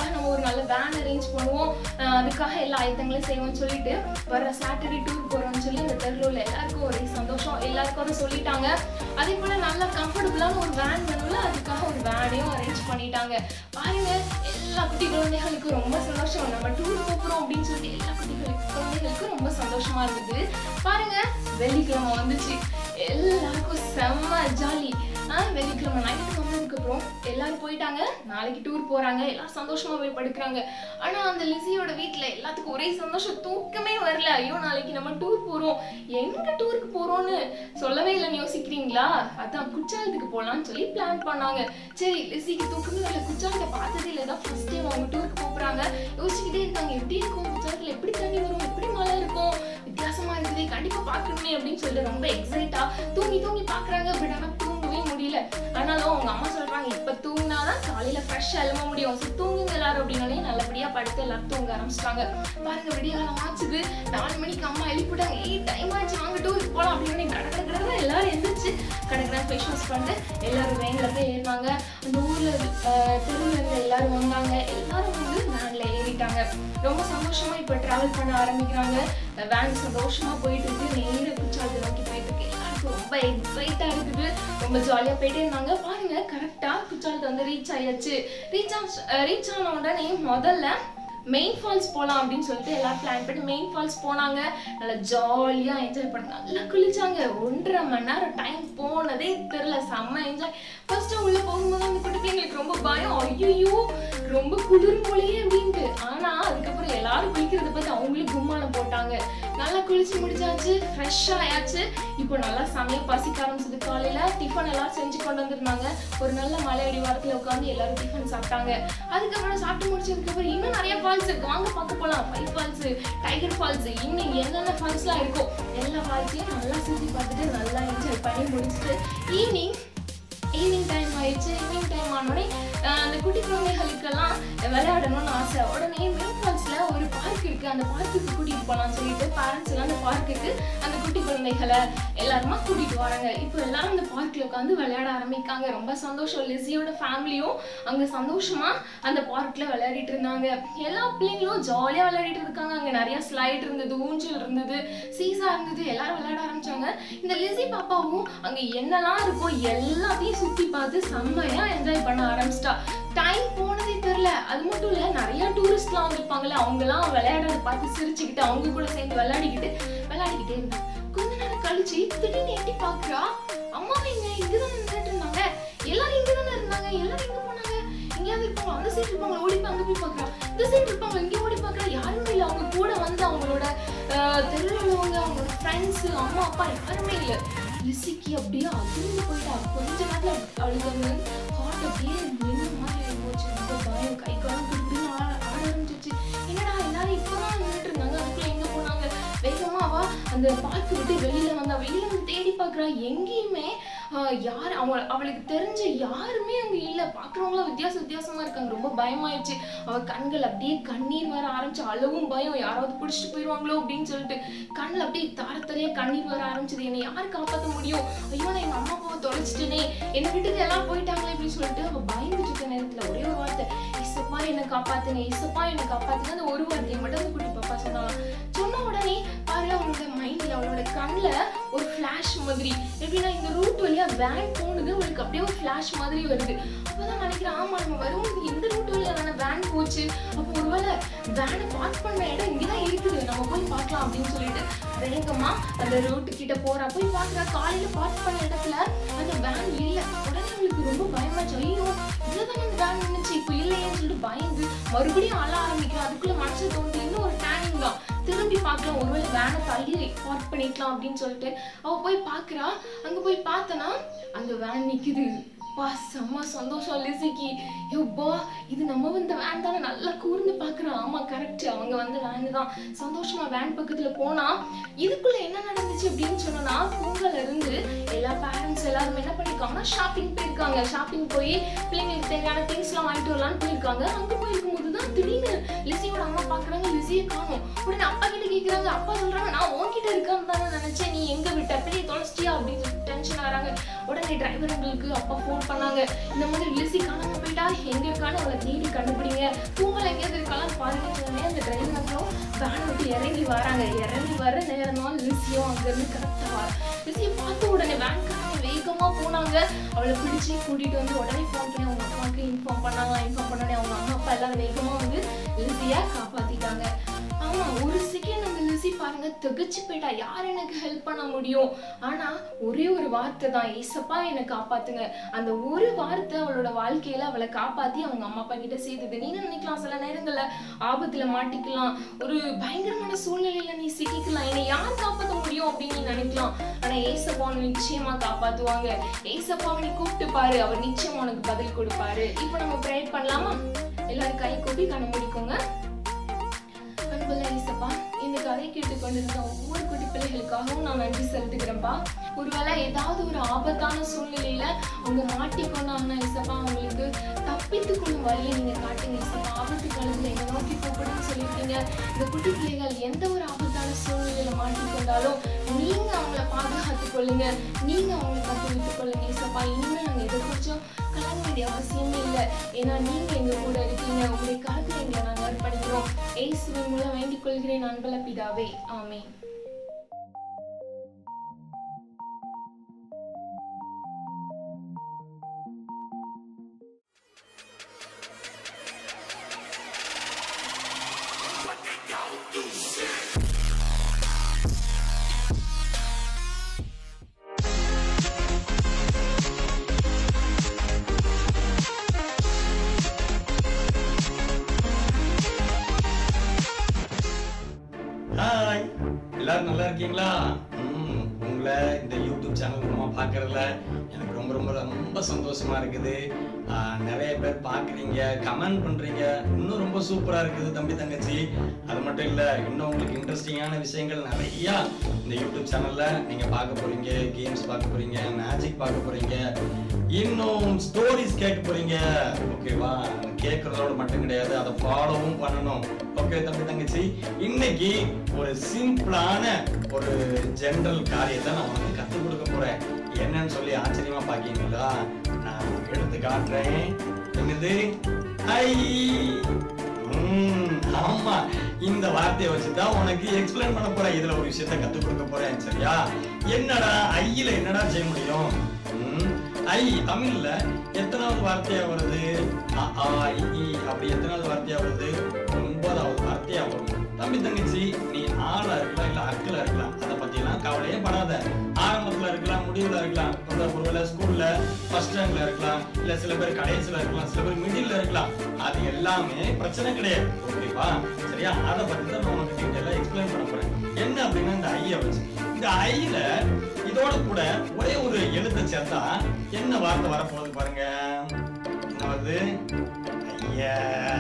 நல்ல வேன் அரேஞ்ச் பண்ணுவோம் அஹ் அதுக்காக எல்லா ஆயத்தங்களையும் செய்வோம்னு சொல்லிட்டு வர சாட்டர்டே டூர் போறோம்னு சொல்லி இந்த தெருவில் உள்ள எல்லாருக்கும் ஒரே சந்தோஷம் எல்லாருக்கும் அதை சொல்லிட்டாங்க அதே போல நல்ல கம்ஃபர்டபுளான ஒரு வேன் வேணும்ல அதுக்காக ஒரு வேனையும் அரேஞ்ச் பண்ணிட்டாங்க பாருங்க எல்லா குட்டி குழந்தைகளுக்கும் ரொம்ப சந்தோஷம் நம்ம டூர் போகிறோம் அப்படின்னு சொல்லிட்டு எல்லா குட்டிகளுக்கு குழந்தைகளுக்கும் ரொம்ப சந்தோஷமா இருந்தது பாருங்க வெள்ளிக்கிழமை வந்துச்சு எல்லாருக்கும் செம்ம ஜாலி ஆ வெள்ளிக்கிழமை நைட்டு வந்ததுக்கு அப்புறம் எல்லாரும் போயிட்டாங்க நாளைக்கு டூர் போறாங்க எல்லாம் சந்தோஷமா போய் படுக்கிறாங்க ஆனா அந்த லிசியோட வீட்ல எல்லாத்துக்கும் ஒரே சந்தோஷம் தூக்கமே வரல ஐயோ நாளைக்கு நம்ம டூர் போறோம் எங்க டூருக்கு போறோம்னு சொல்லவே இல்லைன்னு யோசிக்கிறீங்களா அதான் குற்றாலத்துக்கு போலாம்னு சொல்லி பிளான் பண்ணாங்க சரி லிசிக்கு தூக்கமே வரல குற்றாலத்தை பார்த்ததே இல்லை தான் ஃபர்ஸ்ட் டைம் அவங்க டூருக்கு போறாங்க யோசிச்சுக்கிட்டே இருக்காங்க எப்படி இருக்கும் குற்றாலத்துல எப்படி தண்ணி வரும் எப்படி மழை இருக்கும் வித்தியாசமா இருக்குது கண்டிப்பா பார்க்கணுமே அப்படின்னு சொல்லிட்டு ரொம்ப எக்ஸைட்டா தூங்கி தூங்கி பாக்குறாங்க பட் ஆனா தூங்கவே முடியல ஆனாலும் அவங்க அம்மா சொல்றாங்க இப்ப தூங்கினாதான் காலையில ஃப்ரெஷ்ஷா எழும்ப முடியும் ஸோ தூங்குங்க எல்லாரும் அப்படின்னாலே நல்லபடியா படுத்து எல்லாரும் தூங்க ஆரம்பிச்சிட்டாங்க பாருங்க விடியகாலம் ஆச்சுது நாலு மணிக்கு அம்மா எழுப்பிட்டாங்க ஏய் டைம் ஆச்சு வாங்க டூருக்கு போலாம் அப்படின்னு கடை கடை கடை எல்லாரும் எந்திரிச்சு கடை கடை ஃபேஸ் வாஷ் பண்ணிட்டு எல்லாரும் வேன்ல போய் ஏறினாங்க அந்த ஊர்ல அஹ், தெருவுல இருந்த எல்லாரும் வந்தாங்க எல்லாரும் வந்து வேன்ல ஏறிட்டாங்க ரொம்ப சந்தோஷமா இப்ப டிராவல் பண்ண ஆரம்பிக்கிறாங்க வேன் சந்தோஷமா போயிட்டு இருக்கு நேர குச்சாலத்தை நோக்கி போயிட்டு இருக்கு எல்லாருக்கும் ரொம்ப எக்ஸைட்டா இருக்குது ரொம்ப ஜாலியா போயிட்டே இருந்தாங்க பாருங்க கரெக்டா குச்சாலத்தை வந்து ரீச் ஆயாச்சு ரீச் ரீச் ஆன உடனே முதல்ல மெயின் ஃபால்ஸ் போகலாம் அப்படின்னு சொல்லிட்டு எல்லாரும் பிளான் பண்ணி மெயின் ஃபால்ஸ் போனாங்க நல்லா ஜாலியாக என்ஜாய் பண்ண நல்லா குளிச்சாங்க ஒன்றரை மணி நேரம் டைம் போனதே தெரில செம்ம என்ஜாய் ஃபர்ஸ்ட் உள்ள போகும்போது அந்த குட்டி பிள்ளைங்களுக்கு ரொம்ப பயம் ஐயோ ரொம்ப குளிரும் போலயே அப்படின்ட்டு ஆனா அதுக்கப்புறம் எல்லாரும் குளிக்கிறத பார்த்து அவங்களும் கும்மாளம் போட்டாங்க நல்லா குளிச்சு முடிச்சாச்சு ஃப்ரெஷ் ஆயாச்சு இப்போ நல்லா சமைய பசிக்க ஆரம்பிச்சது காலையில டிஃபன் எல்லாம் செஞ்சு கொண்டு வந்திருந்தாங்க ஒரு நல்ல மலை அடிவாரத்துல உட்காந்து எல்லாரும் டிஃபன் சாப்பிட்டாங்க அதுக்கப்புறம் சாப்பிட்டு முடிச்சதுக்கு அப்புறம் இன்னும் நிறைய ஃபால்ஸ் இருக்கு வாங்க பார்க்க போலாம் ஃபைவ் ஃபால்ஸ் டைகர் ஃபால்ஸ் இன்னும் என்னென்ன ஃபால்ஸ்லாம் இருக்கோ எல்லா ஃபால்ஸையும் நல்லா சுற்றி பார்த்துட்டு நல்லா என்ஜாய் பண்ணி முடிச்சுட்டு ஈவினிங் ஈவினிங் டைம் ஆயிடுச்சு ஈவினிங் டைம் ஆனோடனே ஆஹ் அந்த குட்டி குழந்தைகளுக்கெல்லாம் விளையாடணும்னு ஆசை உடனே மெயின் ஃபால்ஸ்ல ஒரு பார்க் இருக்கு அந்த பார்க்குக்கு கூட்டிட்டு போலாம்னு சொல்லிட்டு பேரண்ட்ஸ் எல்லாம் அந்த பார்க்குக்கு அந்த குட்டி குழந்தைகளை எல்லாருமா கூட்டிட்டு வராங்க இப்போ எல்லாரும் அந்த பார்க்ல உட்காந்து விளையாட ஆரம்பிக்காங்க ரொம்ப சந்தோஷம் லிஸியோட ஃபேமிலியும் அங்க சந்தோஷமா அந்த பார்க்ல விளையாடிட்டு இருந்தாங்க எல்லா பிள்ளைங்களும் ஜாலியா விளையாடிட்டு இருக்காங்க அங்க நிறைய ஸ்லைட் இருந்தது ஊஞ்சல் இருந்தது சீசா இருந்தது எல்லாரும் விளையாட ஆரம்பிச்சாங்க இந்த லிஸி பாப்பாவும் அங்க என்னெல்லாம் இருக்கோ எல்லாத்தையும் சுத்தி பார்த்து செம்மையா என்ஜாய் பண்ண ஆரம்பிச்சிட்டா டைம் போனதே தெரியல அது மட்டும் இல்ல நிறைய டூரிஸ்ட்லாம் வந்திருப்பாங்கல்ல அவங்க எல்லாம் விளையாடுறத பார்த்து சிரிச்சுக்கிட்டு அவங்க கூட சேர்ந்து விளையாடிக்கிட்டு விளையாடிக்கிட்டே இருந்தாங்க கொஞ்ச நேரம் கழிச்சு திடீர்னு எட்டி பாக்குறா அம்மா எங்க இங்கதானே நின்றுட்டு இருந்தாங்க எல்லாரும் இங்கதானே இருந்தாங்க எல்லாரும் எங்க போனாங்க எங்கேயாவது இருப்பாங்க அந்த சைடு இருப்பாங்க ஓடி போய் அங்க போய் பாக்குறா இந்த சைடு இருப்பாங்க இங்க ஓடி பாக்குறா யாருமே இல்ல அவங்க கூட வந்து அவங்களோட ஆஹ், தெருவுல உள்ளவங்க அவங்களோட ஃப்ரெண்ட்ஸ் அம்மா அப்பா யாருமே இல்ல லிசிக்கு அப்படியே அதிர்ந்து போயிட்டா கொஞ்ச நேரத்துல அவளுக்கு வந்து ஹார்ட் அப்படியே நின்று மாதிரி ஆகி போச்சு ரொம்ப பயம் கை காலம் துடின்னு ஆட ஆட ஆரம்பிச்சிச்சு என்னடா எல்லாரும் இப்பதான் நின்றுட்டு இருந்தாங்க அதுக்குள்ள எங்க போனாங்க வேகமா அவ அந்த பார்க்க விட்டு வெளியில வந்தா வெளியில வந்து தேடி பாக்குறா எங்கேயுமே ஆஹ், யார் அவங்க அவளுக்கு தெரிஞ்ச யாருமே அங்க இல்ல பாக்குறவங்களாம் வித்தியாச வித்தியாசமா இருக்காங்க ரொம்ப பயமாயிடுச்சு அவ கண்கள் அப்படியே கண்ணீர் வர ஆரம்பிச்சு அளவும் பயம் யாராவது பிடிச்சிட்டு போயிடுவாங்களோ அப்படின்னு சொல்லிட்டு கண்ணில் அப்படியே தாரத்தரையா கண்ணீர் வர ஆரம்பிச்சது என்னை யார் காப்பாற்ற முடியும் ஐயோ நான் எங்க அம்மா அப்பாவை தொலைச்சிட்டேனே என்னை விட்டுட்டு எல்லாம் போயிட்டாங்களே அப்படின்னு சொல்லிட்டு அவ பயந்துட்டு இருக்க நேரத்துல ஒரே ஒரு வார்த்தை இசப்பா என்னை காப்பாத்துங்க இசப்பா என்னை காப்பாத்துங்க அந்த ஒரு வார்த்தையை மட்டும் அந்த குட்டி பாப்பா சொன்னாலாம் சொன்ன உடனே பாரு அவளோட மைண்ட்ல அவளோட கண்ணுல ஒரு ஃபிளாஷ் மாதிரி எப்படின்னா இந்த ரூட் வழியா வேன் போனது அவளுக்கு அப்படியே ஒரு ஃபிளாஷ் மாதிரி வருது அப்பதான் நினைக்கிறேன் ஆமா நம்ம வரும்போது இந்த ரூட் வழியா தானே வேன் போச்சு அப்போ ஒருவேளை வேனை பார்க் பண்ண இடம் இங்கதான் இருக்குது நம்ம போய் பார்க்கலாம் அப்படின்னு சொல்லிட்டு வேகமா அந்த ரோட்டு கிட்ட போறா போய் பாக்குறா காலையில பார்க் பண்ண இடத்துல அந்த வேன் இல்ல உடனே அவளுக்கு ரொம்ப பயமாச்சு ஐயோ இதுதானே அந்த வேன் நின்னுச்சு இப்போ இல்லையேன்னு சொல்லிட்டு பயந்து மறுபடியும் அழ ஆரம்பிக்கிறா அதுக்குள்ள மனசு தோணுது இன்னும் ஒரு டேனிங் தான் திரும்பி பார்க்கலாம் ஒருவேளை வேனை தள்ளி பார்க் பண்ணிக்கலாம் அப்படின்னு சொல்லிட்டு அவ போய் பார்க்கறா அங்க போய் பார்த்தனா அந்த வேன் நிக்குது பா செம்ம சந்தோஷம் லிசிக்கு யோப்பா இது நம்ம வந்த வேன் தானே நல்லா கூர்ந்து பார்க்கறா ஆமா கரெக்ட் அவங்க வந்து வேன் தான் சந்தோஷமா வேன் பக்கத்துல போனா இதுக்குள்ள என்ன நடந்துச்சு அப்படின்னு சொன்னா பூங்கல இருந்து எல்லா பேரண்ட்ஸ் எல்லாரும் என்ன பண்ணிருக்காங்கன்னா ஷாப்பிங் போயிருக்காங்க ஷாப்பிங் போய் பிள்ளைங்களுக்கு தேவையான திங்ஸ் எல்லாம் வாங்கிட்டு வரலாம்னு போயிருக்காங்க அங்க போயிருக்கும்போது தான் திடீர்னு லிசியோட அம்மா பாக்குறாங்க லிசியை காணும் உடனே அப்பா கிட்ட கேக்குறாங்க அப்பா சொல்றாங்க நான் உன்கிட்ட இருக்கான்னு தானே நினைச்சேன் நீ எங்க விட்ட பிள்ளைய தொலைச்சிட்டியா அப்படின்னு சொல்லி டென்ஷன் ஆறாங்க உடனே டிரைவர் உங்களுக்கு அப்பா ஃபோன் பண்ணாங்க இந்த மாதிரி லிசி காணாம போயிட்டா எங்க இருக்கான்னு அவளை தேடி கண்டுபிடிங்க பூங்கல பக்கத்துல எங்கேயாவது இருக்கலாம் பாருங்க உடனே அந்த டிரைவரும் வேனை விட்டு இறங்கி வராங்க இறங்கி வர நேரம் தான் லிசியும் அங்கேருந்து கரெக்டாக வர லிசியை பார்த்த உடனே வேன்காரங்க வேகமாக போனாங்க அவளை பிடிச்சி கூட்டிட்டு வந்து உடனே ஃபோன் பண்ணி அவங்க அம்மாவுக்கு இன்ஃபார்ம் பண்ணாங்க இன்ஃபார்ம் பண்ணோடனே அவங்க அம்மா அப்பா எல்லாரும் வேகமாக வந்து லிசியை காப்பாற்றிட்டாங்க ஆமா ஒரு செகண்ட் அந்த லிசி பாருங்க திகச்சு போயிட்டா யார் எனக்கு ஹெல்ப் பண்ண முடியும் ஆனா ஒரே ஒரு வார்த்தை தான் ஏசப்பா என்னை காப்பாத்துங்க அந்த ஒரு வார்த்தை அவளோட வாழ்க்கையில அவளை காப்பாத்தி அவங்க அம்மா அப்பா கிட்ட சேர்த்துது நீங்க நினைக்கலாம் சில நேரங்கள்ல ஆபத்துல மாட்டிக்கலாம் ஒரு பயங்கரமான சூழ்நிலையில நீ சிக்கிக்கலாம் என்னை யார் காப்பாத்த முடியும் அப்படின்னு நீ நினைக்கலாம் ஆனா ஏசப்பா உன்னை நிச்சயமா காப்பாத்துவாங்க ஏசப்பாவை நீ கூப்பிட்டு பாரு அவர் நிச்சயமா உனக்கு பதில் கொடுப்பாரு இப்போ நம்ம ப்ரே பண்ணலாமா எல்லாரும் கை கூப்பி கண்ண முடிக்கோங்க அன்புள்ள இயேசப்பா இந்த கதை கேட்டுக்கொண்டிருந்த ஒவ்வொரு குட்டி பிள்ளைகளுக்காகவும் நான் நன்றி செலுத்துகிறேன்ப்பா ஒருவேளை ஏதாவது ஒரு ஆபத்தான சூழ்நிலையில அவங்க மாட்டிக்கொண்டாங்கன்னா இசப்பா அவங்களுக்கு தப்பித்துக் கொள்ளும் வழியை நீங்க காட்டுங்க இசப்பா ஆபத்து காலத்துல எங்க நோக்கி கூப்பிடுன்னு சொல்லியிருக்கீங்க இந்த குட்டி பிள்ளைகள் எந்த ஒரு ஆபத்தான சூழ்நிலையில மாட்டிக்கொண்டாலும் நீங்க அவங்கள பாதுகாத்துக் கொள்ளுங்க நீங்க அவங்களை தப்புவித்துக் கொள்ளுங்க இசப்பா இனிமேல் நாங்க எதை குறிச்சும் கலங்க வேண்டிய அவசியமே இல்லை ஏன்னா நீங்க எங்க கூட இருக்கீங்க உங்களுடைய கருத்துல எங்களை நாங்க அர்ப்பணிக்கிறோம் இயேசுவின் மூலம் வேண்டிக் கொள்கிறேன் அன்பல பிதாவே ஆமென் ஹாய் எல்லாரும் நல்லா இருக்கீங்களா ம், உங்களை இந்த யூடியூப் சேனல் மூலமா பார்க்கறதுல எனக்கு ரொம்ப ரொம்ப ரொம்ப சந்தோஷமா இருக்குது ஆ, நிறைய பேர் பார்க்குறீங்க கமெண்ட் பண்றீங்க இன்னும் ரொம்ப சூப்பரா இருக்குது தம்பி தங்கச்சி அது மட்டும் இல்ல இன்னும் உங்களுக்கு இன்ட்ரெஸ்டிங்கான விஷயங்கள் நிறைய இந்த யூடியூப் சேனல்ல நீங்க பார்க்க போறீங்க கேம்ஸ் பார்க்க போறீங்க மேஜிக் பார்க்க போறீங்க இன்னும் ஸ்டோரிஸ் கேட்க போறீங்க ஓகேவா கேட்கறதோட மட்டும் கிடையாது அதை ஃபாலோவும் பண்ணணும் ஓகே தம்பி தங்கச்சி இன்னைக்கு ஒரு சிம்பிளான ஒரு ஜெனரல் காரியத்தை நான் உனக்கு கற்றுக் கொடுக்க போறேன் என்னன்னு சொல்லி ஆச்சரியமா பாக்கீங்களா நான் எடுத்து காட்டுறேன் என்னது ஐ ம், ஆமா இந்த வார்த்தையை வச்சுதான் உனக்கு எக்ஸ்பிளைன் பண்ண போறேன் இதுல ஒரு விஷயத்த கத்துக் கொடுக்க போறேன் சரியா என்னடா ஐயில என்னடா செய்ய முடியும் ம், ஐ தமிழ்ல எத்தனாவது வார்த்தையா வருது அ, ஆ, இ, ஈ அப்படி எத்தனாவது வார்த்தையா வருது ஒன்பதாவது வார்த்தையா வரும் தம்பி தங்கச்சி நீ ஆளா இருக்கலாம் இல்ல அக்கலா இருக்கலாம் அதை பத்தி எல்லாம் கவலையே படாத ஆரம்பத்துல இருக்கலாம் முடிவுல இருக்கலாம் ஒரு ஒருவேளை ஸ்கூல்ல ஃபர்ஸ்ட் ரேங்க்ல இருக்கலாம் இல்ல சில பேர் கடைசில இருக்கலாம் சில பேர் மிடில்ல இருக்கலாம் அது எல்லாமே பிரச்சனை கிடையாது ஓகேவா சரியா அதை பத்தி தான் நான் உனக்கு டீட்டெயிலா எக்ஸ்பிளைன் பண்ண போறேன் என்ன அப்படின்னா இந்த ஐய வச்சு இந்த ஐல இதோட கூட ஒரே ஒரு எழுத்தை சேர்த்தா என்ன வார்த்தை வரப்போகுது பாருங்க என்ன வருது ஐயா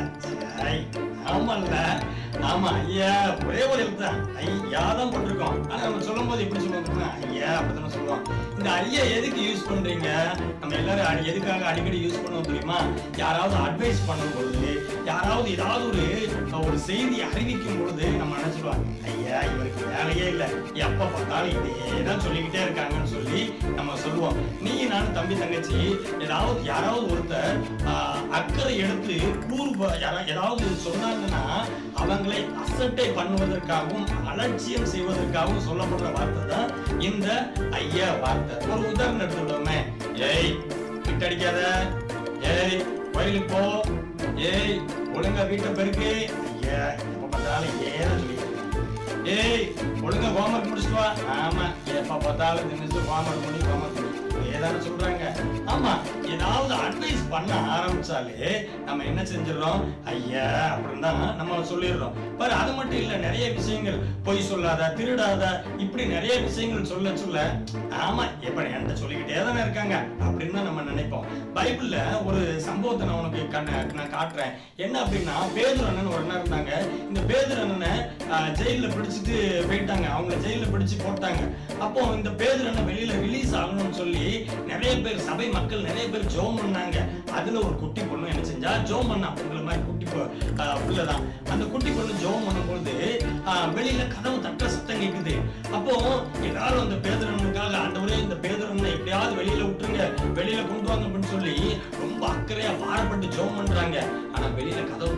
ஐ ஆமால்ல ஆமா ஐயா ஒரே ஒரு எழுத்து தான் ஐயா தான் போட்டிருக்கோம் ஆனா நம்ம சொல்லும் போது எப்படி சொல்லுவோம் தெரியுமா? ஐயா அப்படித்தானே சொல்லுவோம் இந்த ஐயா எதுக்கு யூஸ் பண்றீங்க நம்ம எல்லாரும் அடி- எதுக்காக அடிக்கடி யூஸ் பண்ணுவோம் தெரியுமா யாராவது அட்வைஸ் பண்ணும் பொழுது யாராவது ஏதாவது ஒரு ஒரு செய்தி அறிவிக்கும் பொழுது நம்ம நினைச்சிடுவோம் ஐயா இவருக்கு வேலையே இல்லை எப்ப பார்த்தாலும் இதே தான் சொல்லிக்கிட்டே இருக்காங்கன்னு சொல்லி நம்ம சொல்லுவோம் நீ நான் தம்பி தங்கச்சி ஏதாவது யாராவது ஒருத்தர் ஆஹ், அக்கறை எடுத்து கூறு ப- யாரா- ஏதாவது சொன்னாங்கன்னா அவங்களை அசட்டை பண்ணுவதற்காகவும் அலட்சியம் செய்வதற்காகவும் சொல்லப்படுற வார்த்தை தான் இந்த ஐயா வார்த்தை ஒரு உதாரணம் எடுத்துக்கிட்டோமே ஏய் விட்டடிக்காத ஏய் கோயிலுக்கு போ ஏய் ஒழுங்கா வீட்டை பெருக்கு ஐயா எப்ப பார்த்தாலும் ஏன் சொல்லி ஏய் ஒழுங்கா ஹோம்ஒர்க் முடிச்சுட்டு வா ஆமா எப்ப பார்த்தாலும் திணிச்சு ஹோம்ஒர்க் முடி ஹோம்ஒர்க் முடி ஏதானு சொல்றாங்க ஆமா ஏதாவது அட்வைஸ் பண்ண ஆரம்பிச்சாலே நம்ம என்ன செஞ்சிடறோம் ஐயா அப்படின்னு தான் நம்ம சொல்லிடுறோம் பாரு அது மட்டும் இல்ல நிறைய விஷயங்கள் பொய் சொல்லாத திருடாத இப்படி நிறைய விஷயங்கள் சொல்ல சொல்ல ஆமா எப்ப என்கிட்ட சொல்லிக்கிட்டே தானே இருக்காங்க அப்படின்னு தான் நம்ம நினைப்போம் பைபிள்ல ஒரு சம்பவத்தை நான் உனக்கு கண்ண நான் காட்டுறேன் என்ன அப்படின்னா பேதுரு அண்ணன் ஒரு அண்ணன் இருந்தாங்க இந்த பேதுரு அண்ணனை ஆஹ், ஜெயில்ல பிடிச்சிட்டு போயிட்டாங்க அவங்க ஜெயில்ல பிடிச்சு போட்டாங்க அப்போ இந்த பேதுரு அண்ணன் வெளியில ரிலீஸ் ஆகணும்னு சொல்லி நிறைய பேர் சபை மக்கள் நிறைய பேர் ஜோம் பண்ணாங்க அதுல ஒரு குட்டி பொண்ணு என்ன செஞ்சா ஜோம் பண்ணா உங்களை மாதிரி குட்டி பொ- ஆஹ், புள்ளதான் அந்த குட்டி பொண்ணு ஜோம் பண்ணும்பொழுது ஆஹ், வெளியில கதவு தட்ட சத்தம் கேக்குது அப்போ எல்லாரும் அந்த பேதுரனுக்காக ஆண்டவரே இந்த பேதுரனை எப்படியாவது வெளியில விட்டுருங்க வெளியில கொண்டு வாங்க அப்படின்னு சொல்லி ரொம்ப அக்கறையா பாரப்பட்டு ஜோம் பண்றாங்க ஆனா வெளியில கதவு தட்டுற சத்தம்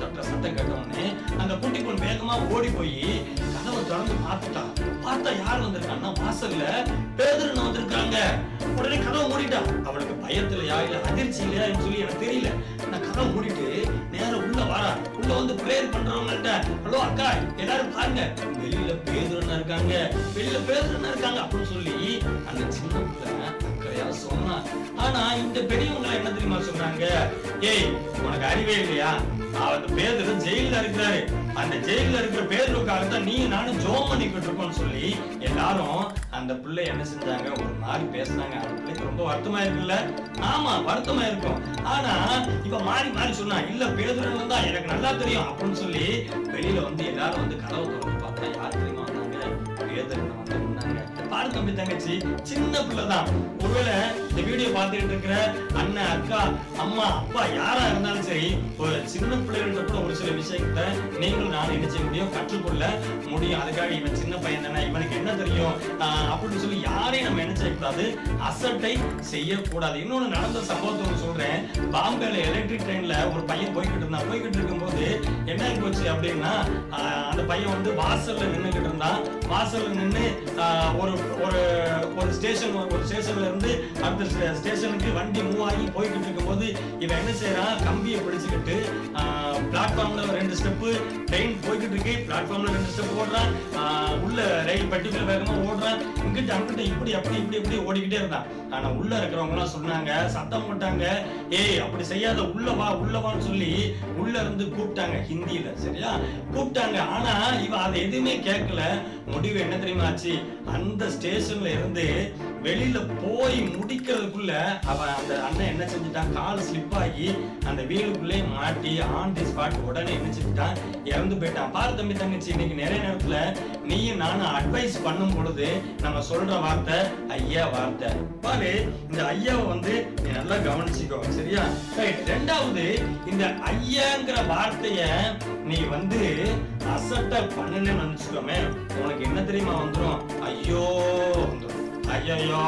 சத்தத்தை கேட்ட உடனே அந்த குட்டி பொண்ணு வேகமா ஓடி போய் கதவை திறந்து பார்த்துட்டா பார்த்தா யார் வந்திருக்கான்னா வாசல்ல பேதுருன்னு வந்திருக்காங்க உடனே கதவை மூடிட்டா அவளுக்கு பயத்துலயா இல்ல அதிர்ச்சி இல்லையா சொல்லி எனக்கு தெரியல நான் கதவை மூடிட்டு நேரா உள்ள வரா உள்ள வந்து பிரேயர் பண்றவங்கள்ட்ட ஹலோ அக்கா எல்லாரும் பாருங்க வெளியில பேதுருன்னு இருக்காங்க வெளியில பேதுருன்னு இருக்காங்க அப்படின்னு சொல்லி அந்த சின்ன பிள்ளை அக்கறையா சொன்னா ஆனா இந்த பெரியவங்க என்ன தெரியுமா சொன்னாங்க ஏய் உனக்கு அறிவே இல்லையா அந்த பேதுரு ஜெயில இருக்கிறாரு அந்த ஜெயில இருக்கிற பேதுருக்காக தான் நீ நானும் ஜோம் பண்ணிக்கிட்டு இருக்கோம்னு சொல்லி எல்லாரும் அந்த பிள்ளை என்ன செஞ்சாங்க ஒரு மாதிரி பேசுனாங்க அந்த பிள்ளைக்கு ரொம்ப வருத்தமா இருக்குல்ல ஆமா வருத்தமா இருக்கும் ஆனா இப்ப மாறி மாறி சொன்னா இல்ல பேதுரு தான் எனக்கு நல்லா தெரியும் அப்படின்னு சொல்லி வெளியில வந்து எல்லாரும் வந்து கதவை திறந்து பார்த்தா யார் தெரியுமா வந்தாங்க பேதுரு வந்து நின்னாங்க பாரு தம்பி தங்கச்சி சின்ன பிள்ளை தான் ஒருவேளை இந்த வீடியோ பார்த்துக்கிட்டு இருக்கிற அண்ணன் அக்கா அம்மா அப்பா யாரா இருந்தாலும் சரி ஒரு சின்ன பிள்ளைகள்ட்ட கூட ஒரு சில விஷயத்தை நீங்களும் நான் என்ன செய்ய முடியும் கற்றுக்கொள்ள முடியும் அதுக்காக இவன் சின்ன பையன் தானே இவனுக்கு என்ன தெரியும் ஆஹ் அப்படின்னு சொல்லி யாரையும் நம்ம என்ன செய்யக்கூடாது அசட்டை செய்யக்கூடாது இன்னொன்னு நடந்த சம்பவத்தை ஒண்ணு சொல்றேன் பாம்பேல எலக்ட்ரிக் ட்ரெயின்ல ஒரு பையன் போய்கிட்டு இருந்தான் போய்கிட்டு இருக்கும்போது என்ன ஆகி போச்சு அப்படின்னா ஆஹ் அந்த பையன் வந்து வாசல்ல நின்னுகிட்டு இருந்தான் வாசல்ல நின்னு ஆஹ் ஒரு ஒரு ஒரு ஸ்டேஷன் ஒரு ஸ்டேஷன்ல இருந்து அடுத்த ஸ்டே- ஸ்டேஷனுக்கு வண்டி மூவ் ஆகி போய்கிட்டு இருக்கும்போது இவன் என்ன செய்யறான் கம்பியை பிடிச்சுக்கிட்டு பிளாட்ஃபார்ம்ல ரெண்டு ஸ்டெப்பு ட்ரெயின் போய்கிட்டு இருக்கு பிளாட்ஃபார்ம்ல ரெண்டு ஸ்டெப் ஓடுறான் ஆஹ் உள்ள ரயில் பட்டிக்குள்ள வேகமா ஓடுறான் இங்கிட்ட அங்கிட்ட இப்படி அப்படி இப்படி இப்படி ஓடிக்கிட்டே இருந்தான் ஆனா உள்ள இருக்கிறவங்க எல்லாம் சொன்னாங்க சத்தம் போட்டாங்க ஏய் அப்படி செய்யாத உள்ள வா உள்ள வான்னு சொல்லி உள்ள இருந்து கூப்பிட்டாங்க ஹிந்தியில சரியா கூப்பிட்டாங்க ஆனா இவன் அதை எதுவுமே கேட்கல முடிவு என்ன தெரியுமா ஆச்சு அந்த ஸ்டேஷன்ல இருந்து வெளியில போய் முடிக்கிறதுக்குள்ள அவன் அந்த அண்ணன் என்ன செஞ்சுட்டான் கால் ஸ்லிப் ஆகி அந்த வீலுக்குள்ளே மாட்டி ஆன் தி ஸ்பாட் உடனே என்ன செஞ்சுட்டான் இறந்து போயிட்டான் பாரு தம்பி தங்கச்சி இன்னைக்கு நிறைய நேரத்துல நீயும் நானும் அட்வைஸ் பண்ணும் பொழுது நம்ம சொல்ற வார்த்தை ஐயா வார்த்தை பாரு இந்த ஐயாவை வந்து நீ நல்லா கவனிச்சுக்கோ சரியா ரைட் ரெண்டாவது இந்த ஐயாங்கிற வார்த்தைய நீ வந்து அசட்ட பண்ணுன்னு நினைச்சுக்கோமே உனக்கு என்ன தெரியுமா வந்துரும் ஐயோ வந்துரும் ஐயோ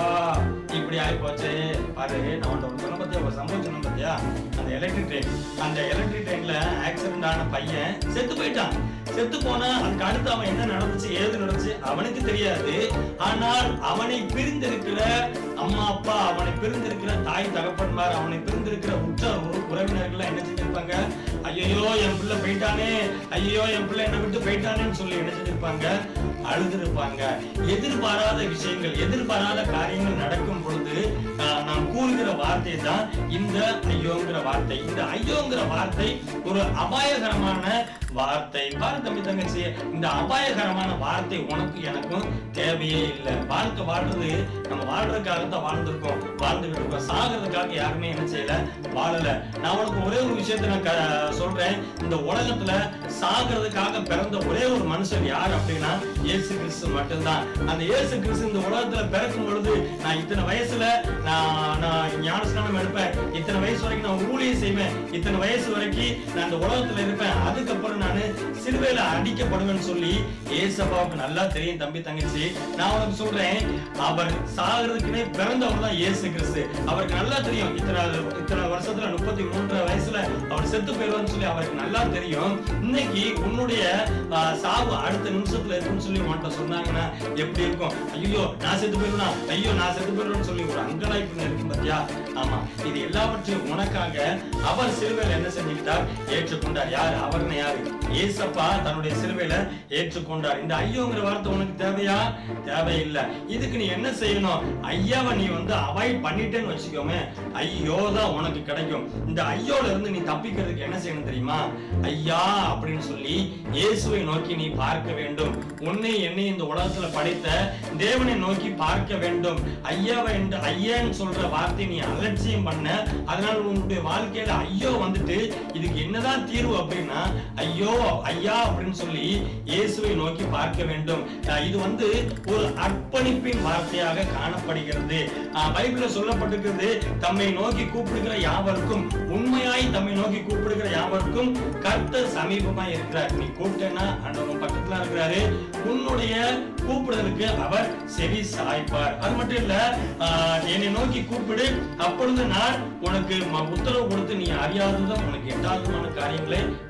இப்படி ஆகி போச்சு பாரு நான் உன்ட்ட ஒண்ணு சொன்ன பத்தியா ஒரு சம்பவம் சொன்ன பத்தியா அந்த எலக்ட்ரிக் ட்ரெயின் அந்த எலக்ட்ரிக் ட்ரெயின்ல ஆக்சிடென்ட் ஆன பையன் செத்து போயிட்டான் செத்து போனா அதுக்கு அடுத்து அவன் என்ன நடந்துச்சு ஏது நடந்துச்சு அவனுக்கு தெரியாது ஆனால் அவனை பிரிந்திருக்கிற அம்மா அப்பா அவனை பிரிந்திருக்கிற தாய் தகப்பன்மார் அவனை பிரிந்திருக்கிற உற்றார் உற- உறவினர்கள் என்ன செஞ்சிருப்பாங்க ஐயோ என் பிள்ளை போயிட்டானே ஐயோ என் பிள்ளை என்னை விட்டு போயிட்டானேன்னு சொல்லி என்ன செஞ்சிருப்பாங்க அழுதுருப்பாங்க எதிர்பாராத விஷயங்கள் எதிர்பாராத காரியங்கள் நடக்கும் பொழுது ஆஹ், நாம் கூறுகிற வார்த்தை தான் இந்த ஐயோங்கிற வார்த்தை இந்த ஐயோங்கிற வார்த்தை ஒரு அபாயகரமான வார்த்தை பாரு தம்பி தங்கச்சி இந்த அபாயகரமான வார்த்தை உனக்கு எனக்கும் தேவையே இல்லை வாழ்க்கை வாழ்றது நம்ம வாழ்றதுக்காக தான் வாழ்ந்திருக்கோம் வாழ்ந்துகிட்டு இருக்கோம் சாகிறதுக்காக யாருமே என்ன செய்யல வாழல நான் உனக்கு ஒரே ஒரு விஷயத்த நான் க- சொல்றேன் இந்த உலகத்துல சாகிறதுக்காக பிறந்த ஒரே ஒரு மனுஷன் யார் அப்படின்னா இயேசு கிறிஸ்து மட்டும்தான் அந்த இயேசு கிறிஸ்து இந்த உலகத்துல பிறக்கும் பொழுது நான் இத்தனை வயசுல நான் நான் ஞானஸ்நானம் எடுப்பேன் இத்தனை வயசு வரைக்கும் நான் ஊழியம் செய்வேன் இத்தனை வயசு வரைக்கும் நான் இந்த உலகத்துல இருப்பேன் அதுக்கப்புறம் நான் சிலுவையில அடிக்கப்படுவேன்னு சொல்லி ஏசப்பாவுக்கு நல்லா தெரியும் தம்பி தங்கச்சி நான் உனக்கு சொல்றேன் அவர் சாகிறதுக்குனே பிறந்தவர் தான் இயேசு கிறிஸ்து அவருக்கு நல்லா தெரியும் இத்தனை இத்தனை வருஷத்துல முப்பத்தி மூன்று வயசுல அவர் செத்து போயிடுவார்னு சொல்லி அவருக்கு நல்லா தெரியும் இன்னைக்கு உன்னுடைய ஆஹ், சாவு அடுத்த நிமிஷத்துல இருக்குன்னு சொல்லி உன்கிட்ட சொன்னாங்கன்னா எப்படி இருக்கும் ஐயோ நான் செத்து போயிடுவேனா ஐயோ நான் செத்து போயிடுவேன்னு சொல்லி ஒரு அங்கலாய்ப்பு இருக்கும் பாத்தியா ஆமா இது எல்லாவற்றையும் உனக்காக அவர் சிலுவையில என்ன செஞ்சுக்கிட்டார் ஏற்றுக்கொண்டார் யார் அவர்னு யாரு ஏசப்பா தன்னுடைய சிலுவையில ஏற்றுக்கொண்டார் இந்த ஐயோங்கிற வார்த்தை உனக்கு தேவையா தேவையில்லை இதுக்கு நீ என்ன செய்யணும் ஐயாவை நீ வந்து அவாய்ட் பண்ணிட்டேன்னு வச்சுக்கோமே ஐயோ தான் உனக்கு கிடைக்கும் இந்த ஐயோல இருந்து நீ தப்பிக்கிறதுக்கு என்ன செய்யணும் தெரியுமா ஐயா அப்படின்னு சொல்லி இயேசுவை நோக்கி நீ பார்க்க வேண்டும் உன்னை என்னை இந்த உலகத்துல படைத்த தேவனை நோக்கி பார்க்க வேண்டும் ஐயாவை என்று ஐயான்னு சொல்ற வார்த்தை நீ அலட்சியம் பண்ண அதனால உன்னுடைய வாழ்க்கையில ஐயோ வந்துட்டு இதுக்கு என்னதான் தீர்வு அப்படின்னா ஐயோ ஐயா அப்படின்னு சொல்லி இயேசுவை நோக்கி பார்க்க வேண்டும் அஹ் இது வந்து ஒரு அர்ப்பணிப்பின் வார்த்தையாக காணப்படுகிறது அஹ் பைபிள்ல சொல்லப்பட்டிருக்கிறது தம்மை நோக்கி கூப்பிடுகிற யாவருக்கும் உண்மையாய் தம்மை நோக்கி கூப்பிடுகிற யாவருக்கும் கர்த்தர் சமீபமாய் இருக்கிறார் நீ கூப்பிட்டேன்னா ஆண்டவன் பக்கத்துல இருக்கிறாரு உன்னுடைய கூப்பிடுதலுக்கு அவர் செவி சாய்ப்பார் அது மட்டும் இல்ல ஆஹ், என்னை நோக்கி கூப்பிடு அப்பொழுது நான் உனக்கு ம- உத்தரவு கொடுத்து நீ அறியாததும் உனக்கு எட்டாததுமான காரியங்களை நான் உனக்கு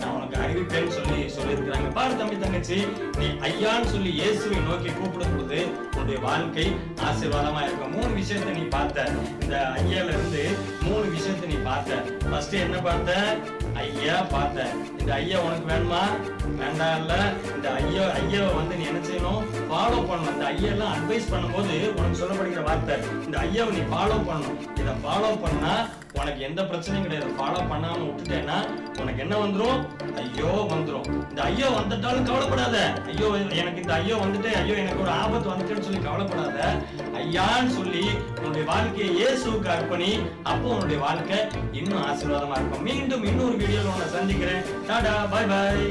அறிவிப்பேன்னு சொல்லி சொல்லியிருக்கிறாங்க பாரு தம்பி தங்கச்சி நீ ஐயான்னு சொல்லி இயேசுவை நோக்கி கூப்பிடும் பொழுது உன்னுடைய வாழ்க்கை ஆசீர்வாதமா இருக்கும் மூணு விஷயத்தை நீ பார்த்த இந்த ஐயால இருந்து மூணு விஷயத்தை நீ பார்த்த ஃபர்ஸ்ட் என்ன பார்த்த ஐயா பார்த்த இந்த ஐயா உனக்கு வேணுமா வேண்டாம் இல்ல இந்த ஐயா ஐயாவை வந்து நீ என்ன செய்யணும் ஃபாலோ பண்ணணும் இந்த ஐயா எல்லாம் அட்வைஸ் பண்ணும்போது உனக்கு சொல்லப்படுகிற வார்த்தை இந்த ஐயாவை நீ ஃபாலோ பண்ணணும் இதை ஃபாலோ பண்ணா உனக்கு எந்த பிரச்சனையும் கிடையாது ஃபாலோ பண்ணாம விட்டுட்டேன்னா உனக்கு என்ன வந்துரும் ஐயோ வந்துரும் இந்த ஐயோ வந்துட்டாலும் கவலைப்படாத ஐயோ எனக்கு இந்த ஐயோ வந்துட்டு ஐயோ எனக்கு ஒரு ஆபத்து வந்துட்டேன்னு சொல்லி கவலைப்படாத ஐயான்னு சொல்லி உன்னுடைய வாழ்க்கையை இயேசுவுக்கு அர்ப்பணி அப்போ உன்னுடைய வாழ்க்கை இன்னும் ஆசீர்வாதமா இருக்கும் மீண்டும் இன்னொரு வீடியோல உன்னை சந்திக்கிறேன் டாடா bye bye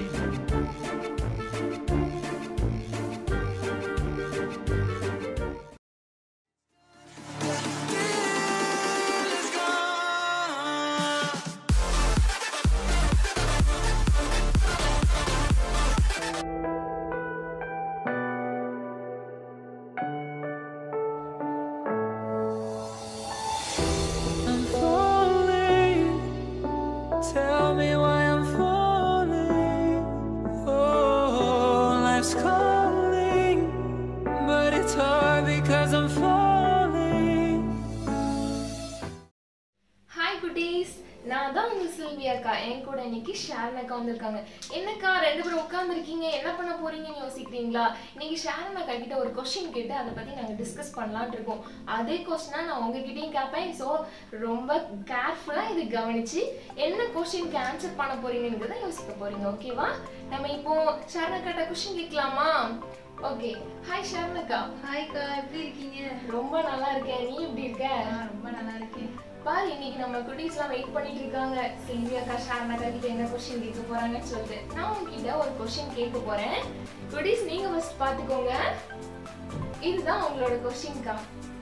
I'm falling. Tell me why I'm falling. Oh, life's calling, but it's hard because I'm falling. Hi குட்டீஸ் நான் தான் உங்க சில்வியா அக்கா என் கூட இன்னைக்கு ஷாரன் அக்கா வந்திருக்காங்க என்னக்கா ரெண்டு பேரும் உட்காந்துருக்கீங்க என்ன பண்ண போறீங்கன்னு யோசிக்கிறீங்களா இன்னைக்கு ஷாரன் அக்கா கிட்ட ஒரு கொஸ்டின் கேட்டு அதை பத்தி நாங்க டிஸ்கஸ் பண்ணலாம்னு இருக்கோம் அதே கொஸ்டினா நான் உங்ககிட்டயும் கேட்பேன் ஸோ ரொம்ப கேர்ஃபுல்லா இது கவனிச்சு என்ன கொஸ்டினுக்கு ஆன்சர் பண்ண போறீங்கன்றத யோசிக்க போறீங்க ஓகேவா நம்ம இப்போ ஷாரன் அக்காட்ட கொஸ்டின் கேட்கலாமா ஓகே ஹாய் ஷாரன் அக்கா ஹாய்க்கா எப்படி இருக்கீங்க ரொம்ப நல்லா இருக்கேன் நீ எப்படி இருக்க நான் ரொம்ப நல்லா இருக்கேன் பாரு இன்னைக்கு நம்ம குட்டீஸ்லாம் வெயிட் பண்ணிட்டு இருக்காங்க செல்வி அக்கா ஷாரன் அக்கா கிட்ட என்ன கொஸ்டின் கேட்க போறாங்கன்னு சொல்லிட்டு நான் உங்ககிட்ட ஒரு கொஸ்டின் கேட்க போறேன் குட்டீஸ் நீங்க ஃபர்ஸ்ட் பாத்துக்கோங்க இதுதான் உங்களோட கொஸ்டின்க்கா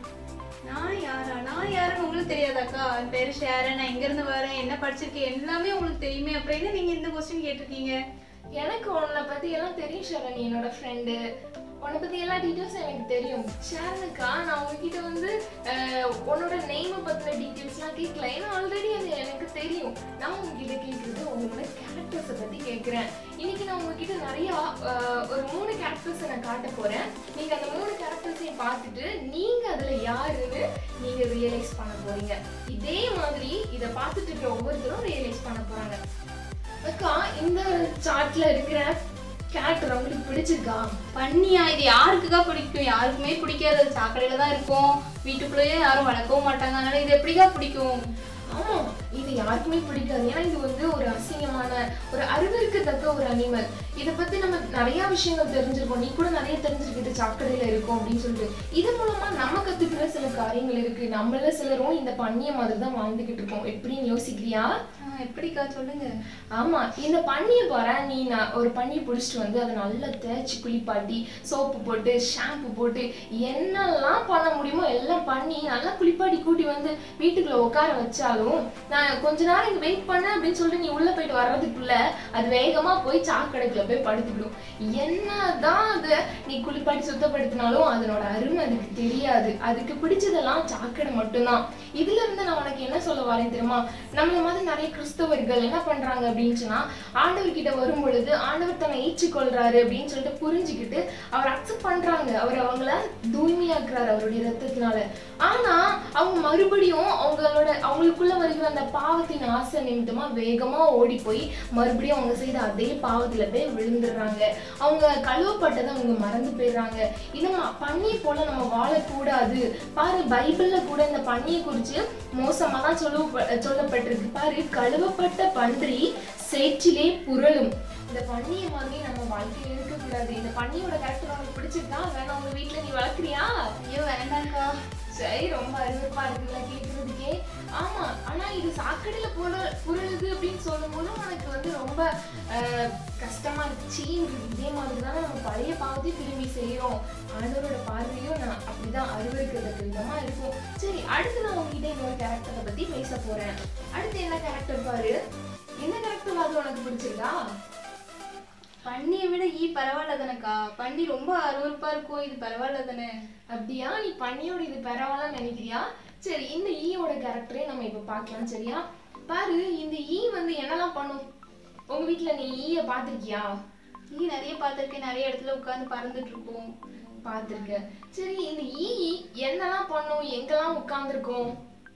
நான் யாரா நான் யாருன்னு உங்களுக்கு தெரியாதாக்கா என் பேரு ஷேரன் நான் எங்க இருந்து வரேன் என்ன படிச்சிருக்கேன் எல்லாமே உங்களுக்கு தெரியுமே அப்புறம் என்ன நீங்க இந்த கொஸ்டின் கேட்டிருக்கீங்க எனக்கு உன்னை பத்தி எல்லாம் தெரியும் ஷரண் நீ என்னோட ஃப்ரெண்டு உன்னை பத்தி எல்லா டீட்டெயில்ஸும் எனக்கு தெரியும் ஷரணுக்கா நான் உங்ககிட்ட வந்து அஹ், உன்னோட நெய்மை பத்தின டீட்டெயில்ஸ்லாம் கேட்கல ஏன்னா ஆல்ரெடி அது எனக்கு தெரியும் நான் உங்ககிட்ட கேட்கறது உங்களோட கேரக்டர்ஸை பத்தி கேட்குறேன் இன்னைக்கு நான் உங்ககிட்ட நிறைய அஹ், ஒரு மூணு கேரக்டர்ஸை நான் காட்ட போறேன் நீங்க அந்த மூணு கேரக்டர்ஸையும் பார்த்துட்டு நீங்க அதுல யாருன்னு நீங்க ரியலைஸ் பண்ண போறீங்க இதே மாதிரி இதை பார்த்துட்டு இருக்கிற ஒவ்வொருத்தரும் ரியலைஸ் பண்ண போறாங்க அக்கா இந்த சார்ட்ல இருக்கிற கேரக்டர் உங்களுக்கு பிடிச்சிருக்கா பண்ணியா இது யாருக்குக்கா பிடிக்கும் யாருக்குமே பிடிக்காது அது சாக்கடையில தான் இருக்கும் வீட்டுக்குள்ளேயே யாரும் வளர்க்கவும் மாட்டாங்க அதனால இது எப்படிக்கா பிடிக்கும் ஆமா இது யாருக்குமே பிடிக்காது ஏன்னா இது வந்து ஒரு அசிங்கமான ஒரு அறிவிற்கத்தக்க ஒரு அனிமல் இதை பத்தி நம்ம நிறைய விஷயங்கள் தெரிஞ்சிருக்கோம் நீ கூட நிறைய தெரிஞ்சிருக்கிட்டு சாக்கடையில இருக்கும் அப்படின்னு சொல்லிட்டு இது மூலமா நம்ம கத்துக்கிற சில காரியங்கள் இருக்கு நம்மள சிலரும் இந்த பண்ணிய மாதிரி தான் வாழ்ந்துகிட்டு இருக்கோம் எப்படின்னு யோசிக்கிறியா ஆ, எப்படிக்கா சொல்லுங்க ஆமா இந்த பன்னியை பாரு நீ நான் ஒரு பன்னியை பிடிச்சிட்டு வந்து அதை நல்லா தேய்ச்சி குளிப்பாட்டி சோப்பு போட்டு ஷாம்பு போட்டு என்னெல்லாம் பண்ண முடியுமோ எல்லாம் பண்ணி நல்லா குளிப்பாட்டி கூட்டி வந்து வீட்டுக்குள்ள உட்கார வச்சாலும் நான் கொஞ்ச நேரம் இங்க வெயிட் பண்ண அப்படின்னு சொல்லிட்டு நீ உள்ள போயிட்டு வர்றதுக்குள்ள அது வேகமா போய் சாக்கடைக்குள்ள போய் படுத்துக்கிடும் என்னதான் அது நீ குளிப்பாட்டி சுத்தப்படுத்தினாலும் அதனோட அருமை அதுக்கு தெரியாது அதுக்கு பிடிச்சதெல்லாம் சாக்கடை மட்டும்தான் இதுல இருந்து நான் உனக்கு என்ன சொல்ல வரேன் தெரியுமா நம்மள மாதிரி நிறைய கிறிஸ்தவர்கள் என்ன பண்றாங்க அப்படின்னு சொன்னா ஆண்டவர் கிட்ட வரும் பொழுது ஆண்டவர் தன்னை ஏற்றுக்கொள்றாரு அப்படின்னு சொல்லிட்டு புரிஞ்சுக்கிட்டு அவர் அக்செப்ட் பண்றாங்க அவர் அவங்கள தூய்மையாக்குறாரு அவருடைய ரத்தத்தினால ஆனா அவங்க மறுபடியும் அவங்களோட அவங்களுக்குள்ள வருகிற அந்த பாவத்தின் ஆசை நிமித்தமா வேகமா ஓடி போய் மறுபடியும் அவங்க செய்த அதே பாவத்துல போய் விழுந்துடுறாங்க அவங்க கழுவப்பட்டதை அவங்க மறந்து போயிடுறாங்க இது ம- பன்னியை போல நம்ம வாழக்கூடாது பாரு பைபிள்ல கூட இந்த பன்னியை குறிச்சு மோசமா தான் சொல்ல சொல்லப்பட்டிருக்கு பாரு கழுவப்பட்ட பன்றி சேற்றிலே புரளும் இந்த பன்னிய மாதிரி நம்ம வாழ்க்கையில இருக்கக்கூடாது இந்த பன்னியோட கேரக்டர் உனக்கு பிடிச்சிருக்கா வேணா உங்க வீட்ல நீ வளர்க்குறியா ஐயோ வேண்டாம்க்கா சரி ரொம்ப அருவருப்பா இருக்குல்ல கேட்கறதுக்கே ஆமா ஆனா இது சாக்கடையில புர புரளுது அப்படின்னு சொல்லும்போது உனக்கு வந்து ரொம்ப ஆஹ், கஷ்டமா இருந்துச்சு இதே மாதிரி தானே நம்ம பழைய பாவத்தையும் திரும்பி செய்யறோம் ஆண்டவரோட பார்வையும் நான் அப்படிதான் அருவருக்கிறதுக்கு விதமா இருக்கும் சரி அடுத்து நான் உங்ககிட்ட இன்னொரு கேரக்டரை பத்தி பேச போறேன் அடுத்து என்ன கேரக்டர் பாரு என்ன கேரக்டர் அது உனக்கு பிடிச்சிருக்கா பன்னியை விட ஈ பரவாயில்ல தானேக்கா பன்னி ரொம்ப அருவருப்பா இருக்கும் இது பரவாயில்ல தானே அப்படியா நீ பண்ணியோட இது பரவாயில்லன்னு நினைக்கிறியா சரி இந்த ஈயோட கேரக்டரே நம்ம இப்ப பார்க்கலாம் சரியா பாரு இந்த ஈ வந்து என்னெல்லாம் பண்ணும் உங்க வீட்ல நீ ஈய பாத்திருக்கியா நீ நிறைய பார்த்துருக்கேன் நிறைய இடத்துல உட்காந்து பறந்துட்டு இருக்கோம் பாத்திருக்க சரி இந்த ஈ என்னெல்லாம் பண்ணும் எங்கெல்லாம் உட்கார்ந்துருக்கும்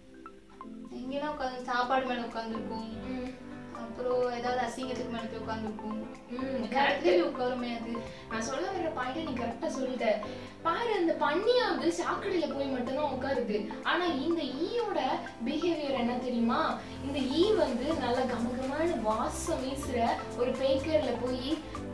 எங்கெல்லாம் உட்காந்து சாப்பாடு மேல உட்காந்துருக்கோம் அப்புறம் ஏதாவது அசிங்கத்துக்கு மேல போய் உட்காந்துருக்கோம் ம் கரெக்டாக போய் உட்காருமே அது நான் சொல்ல வர பாயிண்ட் நீ கரெக்டா சொல்லிட்ட பாரு அந்த பன்னியாவது சாக்கடையில போய் மட்டும்தான் உட்காருது ஆனா இந்த ஈயோட பிஹேவியர் என்ன தெரியுமா இந்த ஈ வந்து நல்ல கமகமான வாசம் வீசுற ஒரு பேக்கர்ல போய்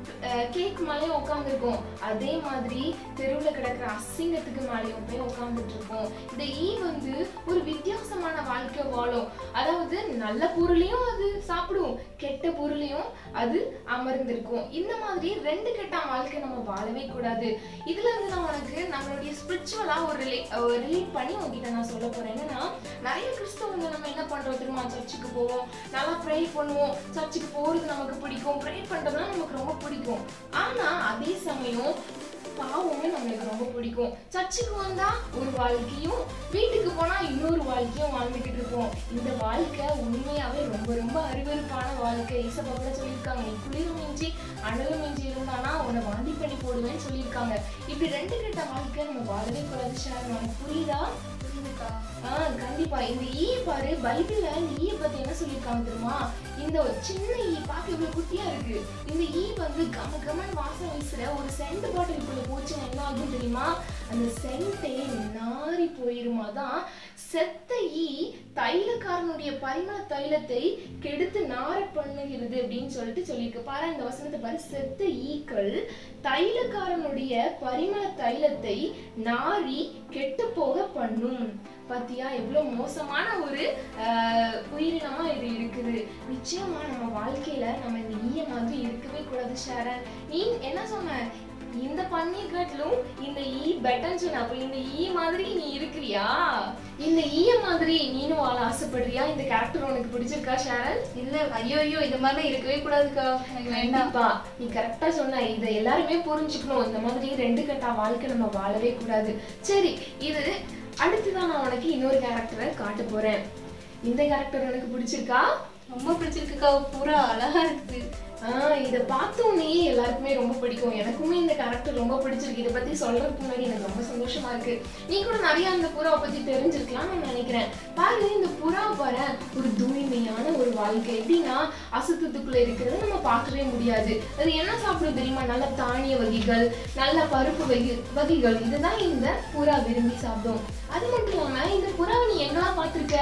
கேக் மேலே உட்காந்துருக்கும் அதே மாதிரி தெருவில் கிடக்கிற அசிங்கத்துக்கு மேலேயும் போய் உட்காந்துட்டு இருக்கும் இந்த ஈ வந்து ஒரு வித்தியாசமான வாழ்க்கை வாழும் அதாவது நல்ல பொருளையும் அது சாப்பிடும் கெட்ட பொருளையும் அது அமர்ந்திருக்கும் இந்த மாதிரி ரெண்டு கெட்ட வாழ்க்கை நம்ம வாழவே கூடாது இதுல இருந்து நான் உனக்கு நம்மளுடைய ஸ்பிரிச்சுவலா ஒரு ரிலேட் பண்ணி உங்ககிட்ட நான் சொல்ல போறேன் என்னன்னா நிறைய கிறிஸ்தவங்க நம்ம என்ன பண்றோம் தெரியுமா சர்ச்சுக்கு போவோம் நல்லா ப்ரே பண்ணுவோம் சர்ச்சுக்கு போறது நமக்கு பிடிக்கும் ப்ரே பண்றதுலாம் நமக்கு ரொம்ப பிடிக்கும் ஆனா அதே சமயம் பாவமே நம்மளுக்கு ரொம்ப பிடிக்கும் சர்ச்சுக்கு வந்தா ஒரு வாழ்க்கையும் வீட்டுக்கு போனா இன்னொரு வாழ்க்கையும் வாழ்ந்துகிட்டு இருப்போம் இந்த வாழ்க்கை உண்மையாவே ரொம்ப ரொம்ப அருவருப்பான வாழ்க்கை ஈசப்பா கூட சொல்லியிருக்காங்க நீ குளிரும் மிஞ்சி அனலும் மிஞ்சி இருந்தானா உன்னை வாந்தி பண்ணி போடுவேன்னு சொல்லியிருக்காங்க இப்படி ரெண்டு கெட்ட வாழ்க்கை நம்ம வாழவே கூடாது ஷேர் நமக்கு புரியுதா புரியுதுக்கா ஆ கண்டிப்பா இந்த ஈ பாரு பைபிள்ல இந்த ஈய பத்தி என்ன சொல்லியிருக்காங்க தெரியுமா இந்த ஒரு சின்ன ஈ பார்க்க இவ்வளவு குட்டியா இருக்கு இந்த ஈ வந்து கம கமன் வாசம் வீசுற ஒரு சென்ட் பாட்டிலுக்குள்ள போச்சுன்னா என்ன ஆகும் தெரியுமா அந்த சென்டே நாரி போயிருமா தான் செத்த ஈ தைலக்காரனுடைய பரிமள தைலத்தை கெடுத்து நார பண்ணுகிறது அப்படின்னு சொல்லிட்டு சொல்லியிருக்கு பாரு இந்த வசனத்தை பாரு செத்த ஈக்கள் தைலக்காரனுடைய பரிமள தைலத்தை நாரி கெட்டு போக பண்ணும் பாத்தியா எவ்வளவு மோசமான ஒரு ஆஹ், உயிரினமா இது இருக்குது நிச்சயமா நம்ம வாழ்க்கையில நம்ம இந்த ஈய மாதிரி இருக்கவே கூடாது ஷேரன் நீ என்ன சொன்ன இந்த பண்ணி காட்டிலும் இந்த ஈ பெட்டர்னு சொன்ன அப்ப இந்த ஈ மாதிரி நீ இருக்கிறியா இந்த ஈய மாதிரி நீனும் வாழ ஆசைப்படுறியா இந்த கேரக்டர் உனக்கு பிடிச்சிருக்கா ஷேரன் இல்ல ஐயோ ஐயோ இந்த மாதிரிலாம் இருக்கவே கூடாதுக்கா எனக்கு வேண்டாம் கண்டிப்பா நீ கரெக்டா சொன்ன இதை எல்லாருமே புரிஞ்சுக்கணும் இந்த மாதிரி ரெண்டு கட்டா வாழ்க்கை நம்ம வாழவே கூடாது சரி இது அடுத்துதான் நான் உனக்கு இன்னொரு கேரக்டரை காட்ட போறேன் இந்த கேரக்டர் உனக்கு பிடிச்சிருக்கா ரொம்ப பிடிச்சிருக்குக்கா புறா அழகா இருக்குது ஆஹ் இதை பார்த்தோன்னே எல்லாருக்குமே ரொம்ப பிடிக்கும் எனக்குமே இந்த கேரக்டர் ரொம்ப பிடிச்சிருக்கு இதை பத்தி சொல்றதுக்கு முன்னாடி எனக்கு ரொம்ப சந்தோஷமா இருக்கு நீ கூட நிறைய அந்த புறாவை பத்தி தெரிஞ்சிருக்கலாம் நான் நினைக்கிறேன் பாரு இந்த புறா பாரு ஒரு தூய்மையான ஒரு வாழ்க்கை எப்படின்னா அசுத்தத்துக்குள்ள இருக்கிறத நம்ம பார்க்கவே முடியாது அது என்ன சாப்பிடும் தெரியுமா நல்ல தானிய வகைகள் நல்ல பருப்பு வகை வகைகள் இதுதான் இந்த புறா விரும்பி சாப்பிடும் அது மட்டும் இல்லாம இந்த புறாவை நீ எங்கெல்லாம் பார்த்திருக்க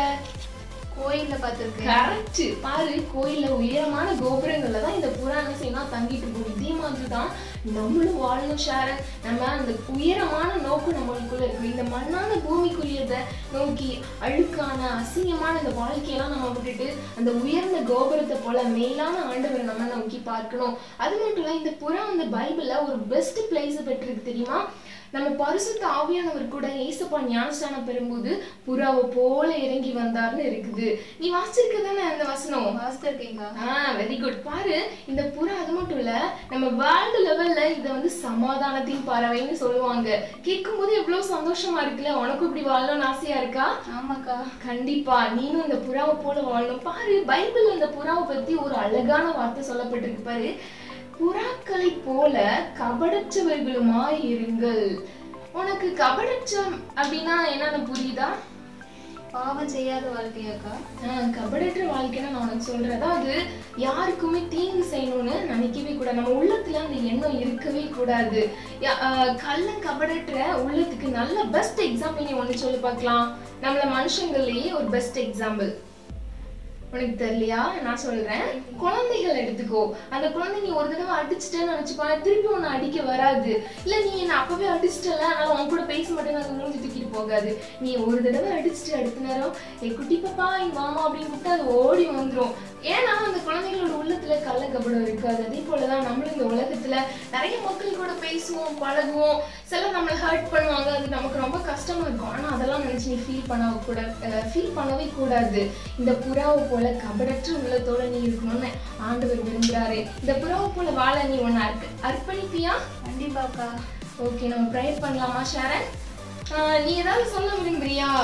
கோயில்ல பார்த்திருக்கேன் கரெக்ட் பாரு கோயில்ல உயரமான கோபுரங்கள்ல தான் இந்த புறா என்ன செய்யணும் தங்கிட்டு இருக்கும் இதே மாதிரி தான் நம்மளும் வாழணும் ஷேரன் நம்ம அந்த உயரமான நோக்கு நம்மளுக்குள்ள இருக்கு இந்த மண்ணான பூமிக்குரியதை நோக்கி அழுக்கான அசிங்கமான இந்த வாழ்க்கையெல்லாம் நம்ம விட்டுட்டு அந்த உயர்ந்த கோபுரத்தை போல மேலான ஆண்டவரை நம்ம நோக்கி பார்க்கணும் அது மட்டும் இல்ல இந்த புறா அந்த பைபிள்ல ஒரு பெஸ்ட் பிளேஸ் பெற்றிருக்கு தெரியுமா நம்ம பரிசுத்த ஆவியானவர் கூட ஏசப்பா ஞானஸ்தானம் பெறும்போது புறாவை போல இறங்கி வந்தார்னு இருக்குது நீ வாசிச்சிருக்க தானே அந்த வசனம் வாசித்திருக்கீங்களா ஆ வெரி குட் பாரு இந்த புறா அது மட்டும் இல்ல நம்ம வேர்ல்டு லெவல்ல இத வந்து சமாதானத்தின் பறவைன்னு சொல்லுவாங்க கேட்கும்போது எவ்வளவு சந்தோஷமா இருக்குல்ல உனக்கும் இப்படி வாழணும்னு ஆசையா இருக்கா ஆமாக்கா கண்டிப்பா நீனும் இந்த புறாவை போல வாழணும் பாரு பைபிள் அந்த புறாவை பத்தி ஒரு அழகான வார்த்தை சொல்லப்பட்டிருக்கு பாரு புறாக்களை போல கபடற்றவர்களுமாய் இருங்கள் உனக்கு கபடற்றம் அப்படின்னா என்னன்னு புரியுதா பாவம் செய்யாத வாழ்க்கையாக்கா ஆஹ் கபடற்ற வாழ்க்கைன்னு நான் உனக்கு சொல்றேன் அதாவது யாருக்குமே தீங்கு செய்யணும்னு நினைக்கவே கூடாது நம்ம உள்ளத்துல அந்த எண்ணம் இருக்கவே கூடாது யா- ஆஹ் கள்ளம் கபடற்ற உள்ளத்துக்கு நல்ல பெஸ்ட் எக்ஸாம்பிள் நீ ஒண்ணு சொல்லி பார்க்கலாம் நம்மள மனுஷங்கள்லயே ஒரு பெஸ்ட் எக்ஸாம்பிள் உனக்கு தெரியலையா நான் சொல்றேன் குழந்தைகள் எடுத்துக்கோ அந்த குழந்தை நீ ஒரு தடவை அடிச்சிட்டேன்னு நினைச்சுக்கோ திருப்பி உன்னை அடிக்க வராது இல்ல நீ என்ன அப்பவே அடிச்சிட்டல அதனால உன் கூட பேச மாட்டேன்னு அது மூஞ்சி தூக்கிட்டு போகாது நீ ஒரு தடவை அடிச்சிட்டு அடுத்த நேரம் ஏ குட்டி பாப்பா இங்க வாமா அப்படின்னு கூப்பிட்டு அது ஓடி வந்துரும் ஏன்னா அந்த குழந்தைகளோட உள்ளத்துல கள்ள கபடம் இருக்காது அதே போலதான் நம்மளும் இந்த உலகத்துல நிறைய மக்கள் கூட பேசுவோம் பழகுவோம் சிலர் நம்மளை ஹர்ட் பண்ணுவாங்க அது நமக்கு ரொம்ப கஷ்டமா இருக்கும் ஆனா அதெல்லாம் நினைச்சு நீ ஃபீல் பண்ண கூட ஃபீல் பண்ணவே கூடாது இந்த புறாவை போல கபடற்ற உள்ளத்தோட நீ இருக்கணும்னு ஆண்டவர் விரும்புறாரு இந்த புறாவை போல வாழ நீ உன்னை அர்ப்ப அர்ப்பணிப்பியா கண்டிப்பாக்கா ஓகே நம்ம ப்ரேயர் பண்ணலாமா ஷாரன் ஆஹ் நீ ஏதாவது சொல்ல விரும்புறியா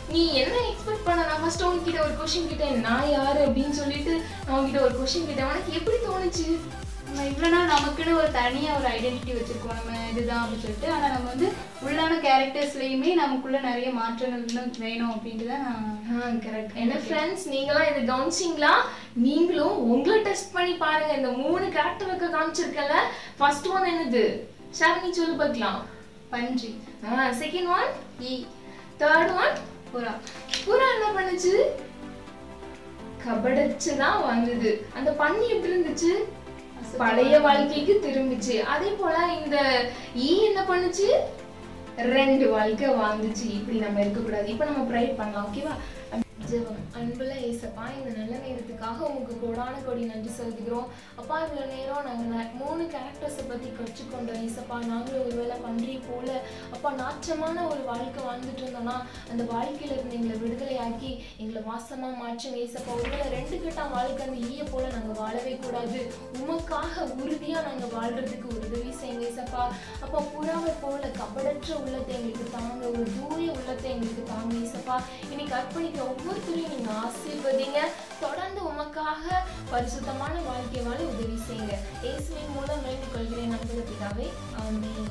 நீ என்ன எக்ஸ்பெக்ட் பண்ண நான் ஃபர்ஸ்ட் உன்கிட்ட ஒரு கொஸ்டின் கேட்டேன் நான் யாரு அப்படின்னு சொல்லிட்டு நான் உன்கிட்ட ஒரு கொஸ்டின் கேட்டேன் உனக்கு எப்படி தோணுச்சு நம்ம இவ்வளோ நாள் நமக்குன்னு ஒரு தனியாக ஒரு ஐடென்டிட்டி வச்சிருக்கோம் நம்ம இதுதான் அப்படின்னு சொல்லிட்டு ஆனால் நம்ம வந்து உள்ளான கேரக்டர்ஸ்லேயுமே நமக்குள்ள நிறைய மாற்றங்கள் இன்னும் வேணும் அப்படின்ட்டு தான் நான் கரெக்ட் என்ன ஃப்ரெண்ட்ஸ் நீங்களாம் இதை கவனிச்சிங்களா நீங்களும் உங்களை டெஸ்ட் பண்ணி பாருங்க இந்த மூணு கேரக்டர் வைக்க காமிச்சிருக்கல ஃபர்ஸ்ட் ஒன் என்னது ஷாலினி சொல்லு பார்க்கலாம் பன்றி செகண்ட் ஒன் ஈ தேர்ட் ஒன் புறா புறா என்ன பண்ணுச்சு கபடச்சு தான் வந்தது அந்த பண்ணி எப்படி இருந்துச்சு பழைய வாழ்க்கைக்கு திரும்பிச்சு அதே போல இந்த ஈ என்ன பண்ணுச்சு ரெண்டு வாழ்க்கை வாழ்ந்துச்சு இப்படி நம்ம இருக்கக்கூடாது இப்போ நம்ம ப்ரை பண்ணலாம் ஓகேவா ஜெபம் அன்புல ஏசப்பா இந்த நல்ல நேரத்துக்காக உங்களுக்கு கோடான கோடி நன்றி சொல்கிறோம் அப்பா இவ்வளோ நேரம் நாங்கள் மூணு கேரக்டர்ஸை பற்றி கற்றுக்கொண்டோம் ஏசப்பா நாங்களும் ஒருவேளை பன்றி போல அப்பா நாச்சமான ஒரு வாழ்க்கை வாழ்ந்துட்டு இருந்தோம்னா அந்த வாழ்க்கையில இருந்து எங்களை விடுதலையாக்கி எங்களை வாசமா மாற்றும் ஏசப்பா ஒருவேளை ரெண்டு கட்டம் வாழ்க்கை அந்த ஈய போல நாங்கள் வாழவே கூடாது உமக்காக உறுதியா நாங்கள் வாழ்றதுக்கு ஒரு உதவி செய்யுங்க ஏசப்பா அப்பா புறாவை போல கபடற்ற உள்ளத்தை எங்களுக்கு தாங்க ஒரு தூய உள்ளத்தை எங்களுக்கு தாங்க ஏசப்பா இன்னைக்கு அர்ப்பணிக்கிற ஒவ்வொருத்தரையும் நீங்க ஆசீர்வதிங்க தொடர்ந்து உமக்காக பரிசுத்தமான வாழ்க்கை வாழ உதவி செய்யுங்க இயேசுவின் மூலம் வேண்டிக் கொள்கிறேன் நம்புகிற பிதாவே ஆமென்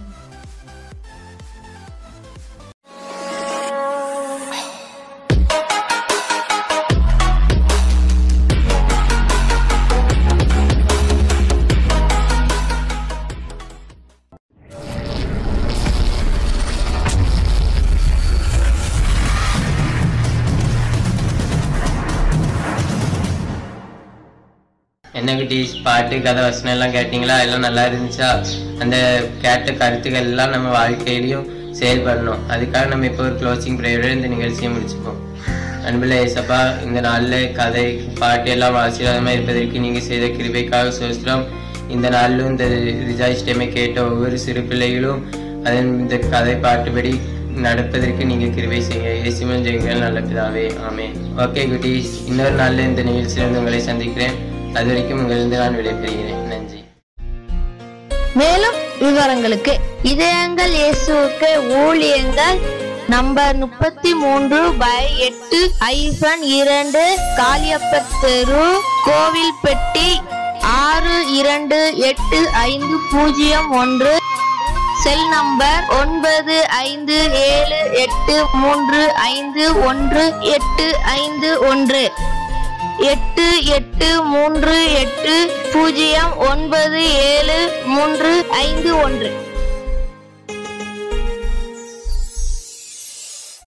என்ன குட்டீஸ் பாட்டு கதை வசனம் எல்லாம் கேட்டிங்களா எல்லாம் நல்லா இருந்துச்சா அந்த கேட்ட கருத்துக்கள் எல்லாம் நம்ம வாழ்க்கையிலையும் செயல்படணும் அதுக்காக நம்ம இப்போ ஒரு க்ளோசிங் ப்ரேயரோட இந்த நிகழ்ச்சியை முடிச்சுப்போம் அன்புள்ள ஏசப்பா இந்த நாளில் கதை பாட்டு எல்லாம் ஆசீர்வாதமாக இருப்பதற்கு நீங்கள் செய்த கிருபைக்காக சோஸ்திரம் இந்த நாளிலும் இந்த ரிஜாய்ஸ் டைமை கேட்ட ஒவ்வொரு சிறு பிள்ளைகளும் அதன் இந்த கதை பாட்டுபடி நடப்பதற்கு நீங்க கிருபை செய்யுங்க இயேசுவின் ஜெயங்கள் நல்ல பிதாவே ஆமென் ஓகே குட்டீஸ் இன்னொரு நாள்ல இந்த நிகழ்ச்சியிலிருந்து உங்களை சந்திக்கிறேன் அது வரைக்கும் உங்களிருந்து நான் விடைபெறுகிறேன் நன்றி மேலும் விவரங்களுக்கு இதயங்கள் இயேசுவுக்கு ஊழியங்கள் நம்பர் முப்பத்தி மூன்று பை எட்டு ஐஃபன் இரண்டு காளியப்பர் தெரு கோவில்பட்டி ஆறு இரண்டு எட்டு ஐந்து பூஜ்ஜியம் ஒன்று செல் நம்பர் ஒன்பது ஐந்து ஏழு எட்டு மூன்று ஐந்து ஒன்று எட்டு ஐந்து ஒன்று எட்டு எட்டு மூன்று எட்டு பூஜ்ஜியம் ஒன்பது ஏழு மூன்று ஐந்து ஒன்று